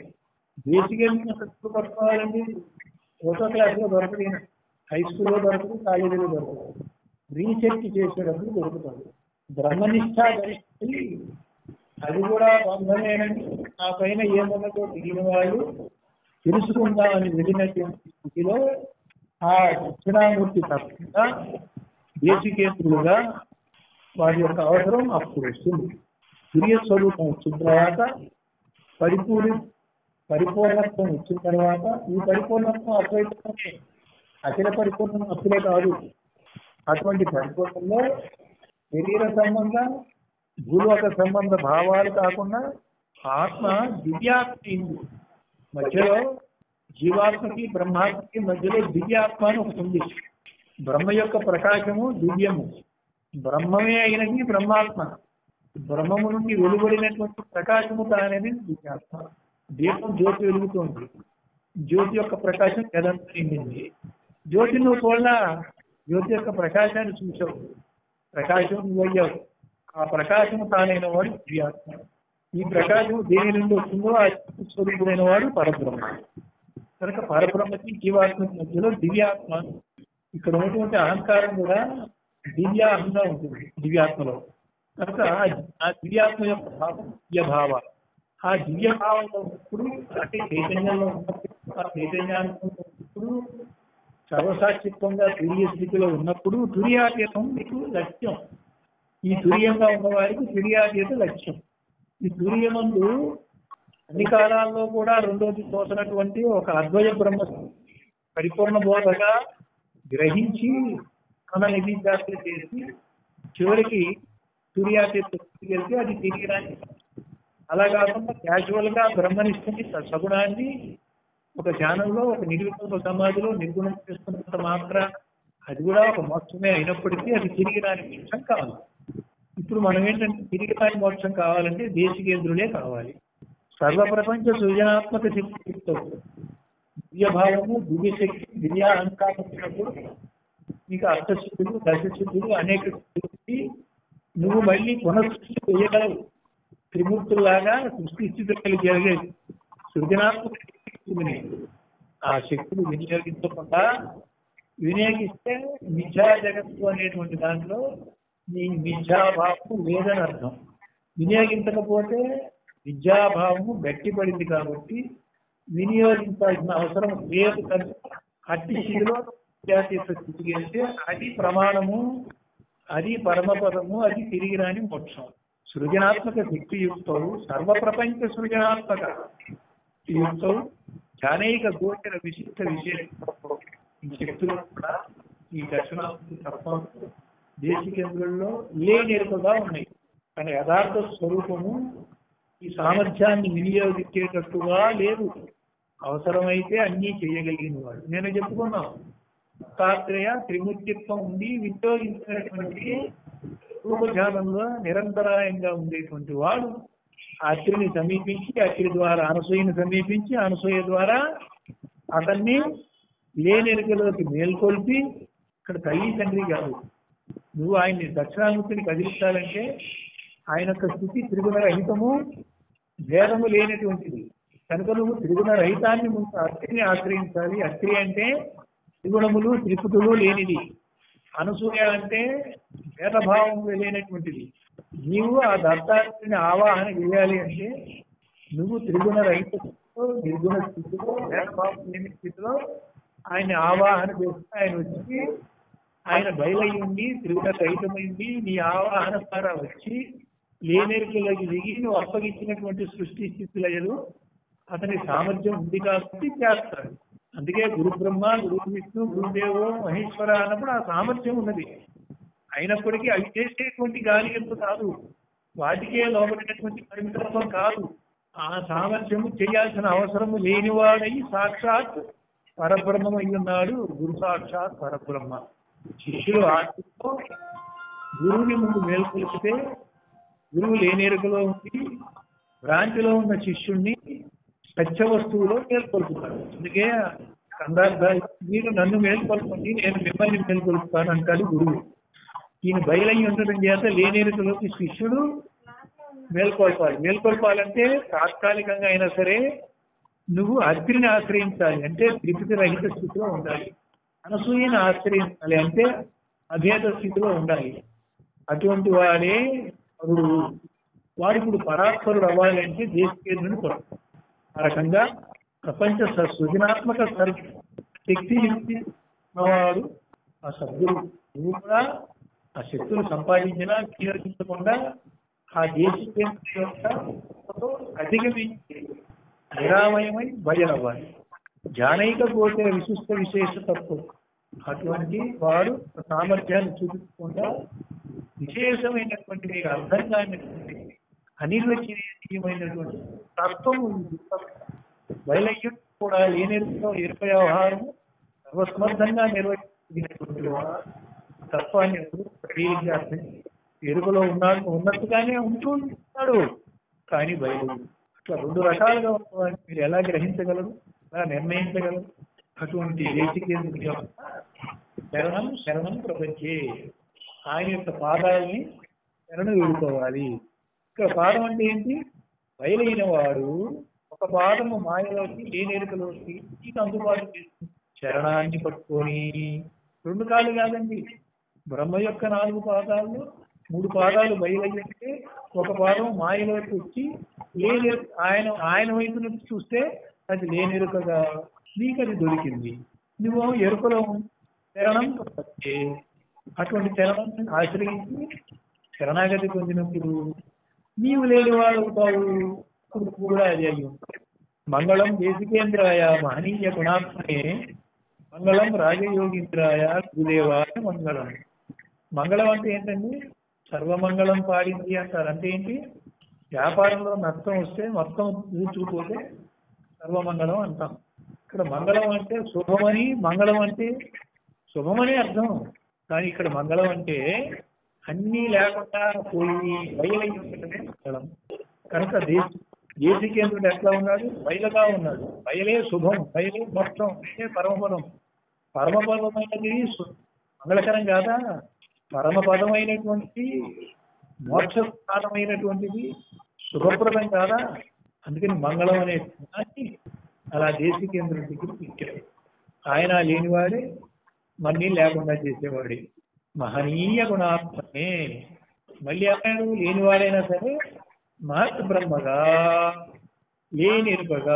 దేశికేంద్ర పట్టుకోవాలండి ఒకటో క్లాస్లో దొరకదు హై స్కూల్లో దొరకదు కాలేజీలో దొరకదు రీసెర్చ్ చేసేటప్పుడు దొరుకుతుంది బ్రహ్మనిష్ట గరిష్ఠి అది కూడా బంధమేనండి ఆ పైన ఏమున్నదో తెలియని వాళ్ళు తెలుసుకుందామని వెళ్ళినటువంటి స్థితిలో ఆ దక్షిణామూర్తి తప్పకుండా దేశికేంద్రులుగా వారి యొక్క అవసరం అప్పుడు వస్తుంది సూర్య స్వరూపం వచ్చిన తర్వాత పరిపూర్ణ పరిపూర్ణత్వం వచ్చిన తర్వాత ఈ పరిపూర్ణత్వం అద్వైతమే అఖిల పరిపూర్ణం అప్పుడే కాదు అటువంటి పరిపూర్ణంలో శరీర సంబంధ భూలోక సంబంధ భావాలు కాకుండా ఆత్మ దివ్యాత్మ అయింది మధ్యలో జీవాత్మకి బ్రహ్మాత్మకి మధ్యలో దివ్యాత్మ అని ఒకటి ఉంది బ్రహ్మ యొక్క ప్రకాశము దివ్యము బ్రహ్మమే అయినది బ్రహ్మాత్మ బ్రహ్మము నుండి వెలువడినటువంటి ప్రకాశము తానేది దివ్యాత్మ దీపం జ్యోతి వెలుగుతుంది జ్యోతి యొక్క ప్రకాశం ఎదంతా నిండింది జ్యోతి నువ్వు చూడలా జ్యోతి యొక్క ప్రకాశాన్ని చూసావు ప్రకాశం నువ్వు అయ్యావు ఆ ప్రకాశము తానైన వాడు దివ్యాత్మ ఈ ప్రకాశం దేని నుండి వస్తుందో ఆ స్వరూపుడైన వాడు పరబ్రహ్మ కనుక పరబ్రహ్మకి జీవాత్మకి మధ్యలో దివ్యాత్మ ఇక్కడ ఉన్నటువంటి అహంకారం కూడా దివ్యాంగా ఉంటుంది దివ్యాత్మలో కనుక ఆ దివ్యాత్మ యొక్క భావం దివ్యభావ ఆ దివ్య భావంలో ఉన్నప్పుడు అంటే చైతన్యంలో ఉన్నప్పుడు ఆ చైతన్యానికి ఉన్నప్పుడు సర్వసాక్షిత్వంగా తురియ స్థితిలో ఉన్నప్పుడు తుర్యాతీతం మీకు లక్ష్యం ఈ తుర్యంగా ఉన్నవారికి తుర్యాతీత లక్ష్యం ఈ తుర్యమందు అన్ని కాలాల్లో కూడా రెండోది తోసినటువంటి ఒక అద్వయ బ్రహ్మ పరిపూర్ణ బోధగా గ్రహించి మనల్ని విద్యార్థులు చేసి చివరికి తుర్యాతీత స్థితికి వెళ్తే అది తిరిగిరాని అలా కాకుండా క్యాజువల్ గా బ్రహ్మనిష్టని సగుణాన్ని ఒక ధ్యానంలో ఒక నిర్వికల్ప సమాధిలో నిర్గుణం చేస్తున్నంత మాత్ర అది కూడా ఒక మోక్షమే అయినప్పటికీ అది తిరిగి రాని మోక్షం కావాలి ఇప్పుడు మనం ఏంటంటే తిరిగి రాని మోక్షం కావాలంటే దేశికేంద్రులే కావాలి సర్వ ప్రపంచ సృజనాత్మక శక్తి దివ్యభావము దివ్యశక్తి దివ్య అహంకారప్పుడు నీకు అర్థశుద్ధులు దశశుద్ధులు అనేక శక్తి నువ్వు మళ్ళీ పునఃసృష్టి చేయగలవు త్రిమూర్తుల్లాగా సృష్టి స్థితి కలిగి జరిగేది సృజనాత్మక శక్తిని ఆ శక్తిని వినియోగించకుండా వినియోగిస్తే మిథ్యా జగత్తు అనేటువంటి దాంట్లో నీ మిథ్యాభావం లేదని అర్థం వినియోగించకపోతే విద్యాభావము గట్టిపడింది కాబట్టి వినియోగించాల్సిన అవసరం లేదు కనుక అట్టి స్థితిలో విద్యాతీత స్థితికి వెళ్తే అది ప్రమాణము అది పరమపదము అది తిరిగి రాని మోక్షం సృజనాత్మక శక్తి యుక్తం సర్వ ప్రపంచ సృజనాత్మక యుక్తం జ్ఞానైక గోచర విశిష్ట విశేష ఈ శక్తులు కూడా ఈ దక్షిణాత్మక తత్వం దేశికేంద్రుల్లో లేనిరుకగా ఉన్నాయి కానీ యథార్థ స్వరూపము ఈ సామర్థ్యాన్ని వినియోగించేటట్టుగా లేదు అవసరమైతే అన్నీ చేయగలిగిన వాడు నేను చెప్పుకున్నాను దత్తాత్రేయ త్రిముఖ్యత్వం ఉండి వినియోగించినటువంటి రూపధ్యానంలో నిరంతరాయంగా ఉండేటువంటి వాడు అత్రిని సమీపించి అత్రి ద్వారా అనసూయని సమీపించి అనసూయ ద్వారా అతన్ని లేనెరుకలోకి మేల్కొల్పి ఇక్కడ తల్లి తండ్రి కాదు నువ్వు ఆయన్ని దక్షిణామూర్తిని కదిలించాలంటే ఆయన యొక్క స్థితి త్రిగుణ రహితము భేదము లేనటువంటిది కనుక నువ్వు త్రిగుణ రహితాన్ని ముందు అత్రిని ఆశ్రయించాలి అత్రి అంటే త్రిగుణములు త్రిపుటులు లేనిది అనసూయ అంటే భేదభావం లేనటువంటిది నీవు ఆ దత్తాత్రిని ఆవాహన చేయాలి అంటే నువ్వు త్రిగుణ రహిత స్థితిలో నిర్గుణ స్థితిలో భేదభావం లేని స్థితిలో ఆయన ఆవాహన చేస్తే ఆయన వచ్చి ఆయన బయలయ్యి ఉండి త్రిగుణ రహితమైంది నీ ఆవాహన ద్వారా వచ్చి లేనేరుకలోకి దిగి నువ్వు అప్పగించినటువంటి సృష్టి స్థితిలయలు అతని సామర్థ్యం ఉంది కాబట్టి చేస్తాడు అందుకే గురు బ్రహ్మ గురు విష్ణు గురుదేవో మహేశ్వర అన్నప్పుడు ఆ సామర్థ్యం ఉన్నది అయినప్పటికీ అవి చేసేటువంటి గాలి ఎందుకు కాదు వాటికే లోబడినటువంటి పరిమితత్వం కాదు ఆ సామర్థ్యము చేయాల్సిన అవసరము లేనివాడై సాక్షాత్ పరబ్రహ్మం అయి ఉన్నాడు గురు సాక్షాత్ పరబ్రహ్మ శిష్యులు ఆత్మతో గురువుని ముందు మేల్కొలిపితే గురువు లేనేరుకలో ఉండి భ్రాంతిలో ఉన్న శిష్యుణ్ణి సత్య వస్తువులో మేల్కొల్పుతాడు అందుకే కందార్థ మీరు నన్ను మేల్కొల్పండి నేను మిమ్మల్ని మేల్కొల్పుతాను అంటాడు గురువు ఈయన బయలయ్యి ఉండడం చేత లేనేరుకలోకి శిష్యుడు మేల్కొల్పాలి మేల్కొల్పాలంటే తాత్కాలికంగా అయినా సరే నువ్వు అగ్నిని ఆశ్రయించాలి అంటే త్రిపితి రహిత స్థితిలో ఉండాలి అనసూయని ఆశ్రయించాలి అంటే అభేద స్థితిలో ఉండాలి అటువంటి వాడే అప్పుడు వాడు ఇప్పుడు పరాత్పరుడు అవ్వాలంటే దేశకేంద్రుని కొరకు ఆ రకంగా ప్రపంచ స- సృజనాత్మక సర్ శక్తి యుక్తి ఉన్నవాడు ఆ సద్గురు నువ్వు కూడా ఆ శక్తులు సంపాదించినా వినియోగించకుండా ఆ దేశ కేంద్రం యొక్క అధిగమించి నిరామయమై బయలవ్వాలి జానైక కోటే విశిష్ట విశేష తత్వం అటువంటి వారు సామర్థ్యాన్ని చూపించకుండా విశేషమైనటువంటి మీకు అర్థం కానిటువంటి అనిర్వచనీయమైనటువంటి తత్వం ఉంది వైలయ్యం కూడా లేనితో ఇరవై వ్యవహారం సర్వసమర్థంగా నిర్వహించినటువంటి వాడు తత్వాన్ని ఎప్పుడు ప్రక్రియగా అర్థం ఎరుకలో ఉన్నాడు ఉన్నట్టుగానే ఉంటూ ఉంటాడు కానీ బయలు అట్లా రెండు రకాలుగా ఉన్నవాడిని మీరు ఎలా గ్రహించగలరు ఎలా నిర్ణయించగలరు అటువంటి దేశికేంద్రుడి యొక్క శరణం శరణం ప్రపంచే ఆయన యొక్క పాదాలని శరణు వేడుకోవాలి ఇక్కడ పాదం అంటే ఏంటి బయలైన వాడు ఒక పాదము మాయలోకి లేనేరుకలోకి నీకు అందుబాటు చేస్తుంది శరణాన్ని పట్టుకొని రెండు కాళ్ళు కాదండి బ్రహ్మ యొక్క నాలుగు పాదాలు మూడు పాదాలు బయలయ్యంటే ఒక పాదం మాయలోకి వచ్చి లేని ఆయన ఆయన వైపు నుంచి చూస్తే అది లేనెరుకగా నీకు అది దొరికింది నువ్వు ఎరుకలో ఉంది. శరణం ప్రపంచే అటువంటి శరణం ఆశ్రయించి శరణాగతి పొందినప్పుడు నీవు లేని వాడు అవుతావు ఇప్పుడు కూడా అది అయ్యి ఉంటావు. మంగళం దేశికేంద్రాయ మహనీయ గుణాత్మనే మంగళం రాజయోగీంద్రాయ గురుదేవాయ మంగళం మంగళం అంటే ఏంటండి సర్వమంగళం పాడింది అంటారు అంటే ఏంటి వ్యాపారంలో నష్టం వస్తే మొత్తం చూచుకుపోతే సర్వమంగళం అంటాం ఇక్కడ మంగళం అంటే శుభమని మంగళం అంటే శుభమని అర్థం కానీ ఇక్కడ మంగళం అంటే అన్నీ లేకుండా పోయి బయలై ఉండటమే మంగళం కనుక దేశ దేశికేంద్రుడు ఎట్లా ఉన్నాడు బయలుగా ఉన్నాడు బయలే శుభం బయలే మొత్తం అంటే పరమపదం పరమపదమైనది సు- మంగళకరం కాదా పరమపదమైనటువంటి మోక్ష స్థానమైనటువంటిది శుభప్రదం కాదా అందుకని మంగళం అనే దాన్ని అలా దేశికేంద్రుడి దగ్గరికి ఇచ్చాడు ఆయన లేనివాడే మన్నీ లేకుండా చేసేవాడే మహనీయ గుణాత్మనే మళ్ళీ అన్నాడు లేనివాడైనా సరే మహత్ బ్రహ్మగా లేనెరుకగా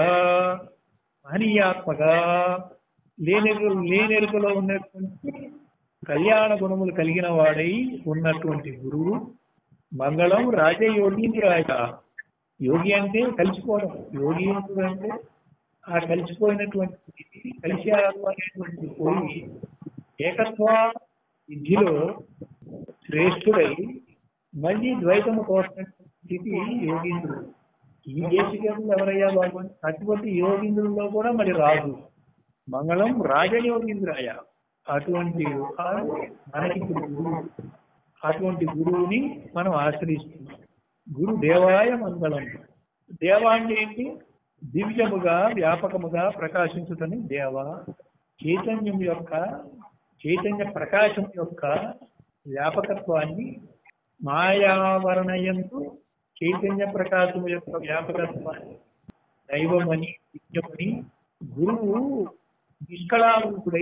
మహనీయాత్మగా లేనెరు లేనెరుకలో ఉన్నటువంటి కళ్యాణ గుణములు కలిగిన వాడై ఉన్నటువంటి గురువు మంగళం రాజయోగీంద్రాయ యోగి అంటే కలిసిపోవడం యోగీంద్రుడు అంటే ఆ కలిసిపోయినటువంటి స్థితి కలిశారు అనేటువంటి పోయి ఏకత్వ విధిలో శ్రేష్ఠుడై మళ్ళీ ద్వైతము కోసినటువంటి స్థితి యోగీంద్రుడు ఈ దేశికేంద్రులు ఎవరయ్యా బాగుంది అటువంటి యోగీంద్రుల్లో కూడా మరి రాదు మంగళం రాజయోగీంద్రాయ అటువంటి వాడు మనకి ఇప్పుడు గురువు అటువంటి గురువుని మనం ఆశ్రయిస్తున్నాం గురు దేవాయ మంగళం దేవ అంటే ఏంటి దివ్యముగా వ్యాపకముగా ప్రకాశించుటని దేవ చైతన్యం యొక్క చైతన్య ప్రకాశం యొక్క వ్యాపకత్వాన్ని మాయావరణయంతో చైతన్య ప్రకాశం యొక్క వ్యాపకత్వాన్ని దైవమని నిత్యమని గురువు నిష్కళారూపుడై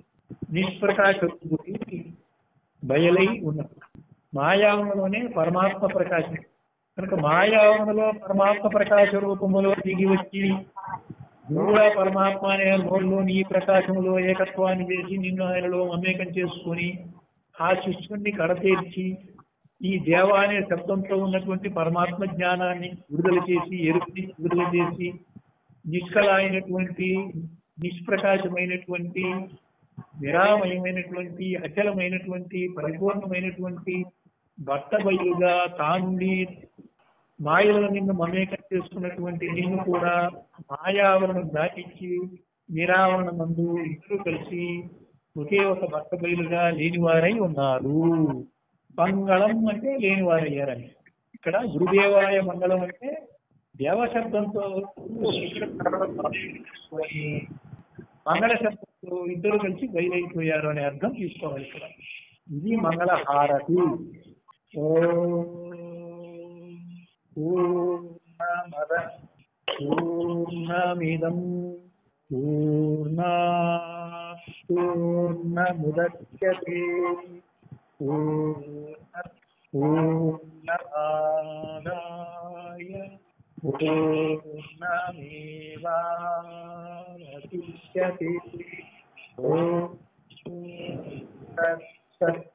నిష్ప్రకాశుడై బయలై ఉన్నది మాయావరణలోనే పరమాత్మ ప్రకాశం కనుక మాయావరణలో పరమాత్మ ప్రకాశ రూపములో దిగి వచ్చి నువ్వు కూడా పరమాత్మ అనే నోళ్ళు నీ ప్రకాశములో ఏకత్వాన్ని చేసి నిన్ను ఆయనలో మమేకం చేసుకొని ఆ శిష్యుణ్ణి కడతీర్చి ఈ దేవ అనే శబ్దంతో ఉన్నటువంటి పరమాత్మ జ్ఞానాన్ని విడుదల చేసి ఎరుపుని విడుదల చేసి నిష్కల అయినటువంటి నిష్ప్రకాశమైనటువంటి నిరామయమైనటువంటి అచలమైనటువంటి పరిపూర్ణమైనటువంటి బట్టబయలుగా తానుండి మాయలో నిన్ను మమేకం చేసుకున్నటువంటి నిన్ను కూడా మాయావరణం దాటించి నిరావరణ మందు ఇద్దరు కలిసి ఒకే ఒక భర్త బయలుగా లేనివారై ఉన్నారు మంగళం అంటే లేనివారయ్యారని ఇక్కడ గురుదేవాయ మంగళం అంటే దేవశబ్దంతో మంగళ శబ్దంతో ఇద్దరు కలిసి బయలైపోయారు అనే అర్థం తీసుకోవాలి ఇక్కడ ఇది మంగళ హారతి పూర్ణమద పూర్ణమిదం పూర్ణా పూర్ణముద్యతే పూర్ణ పూర్ణమాదాయ పూర్ణమేవాశిష్యతే ఓం తత్సత్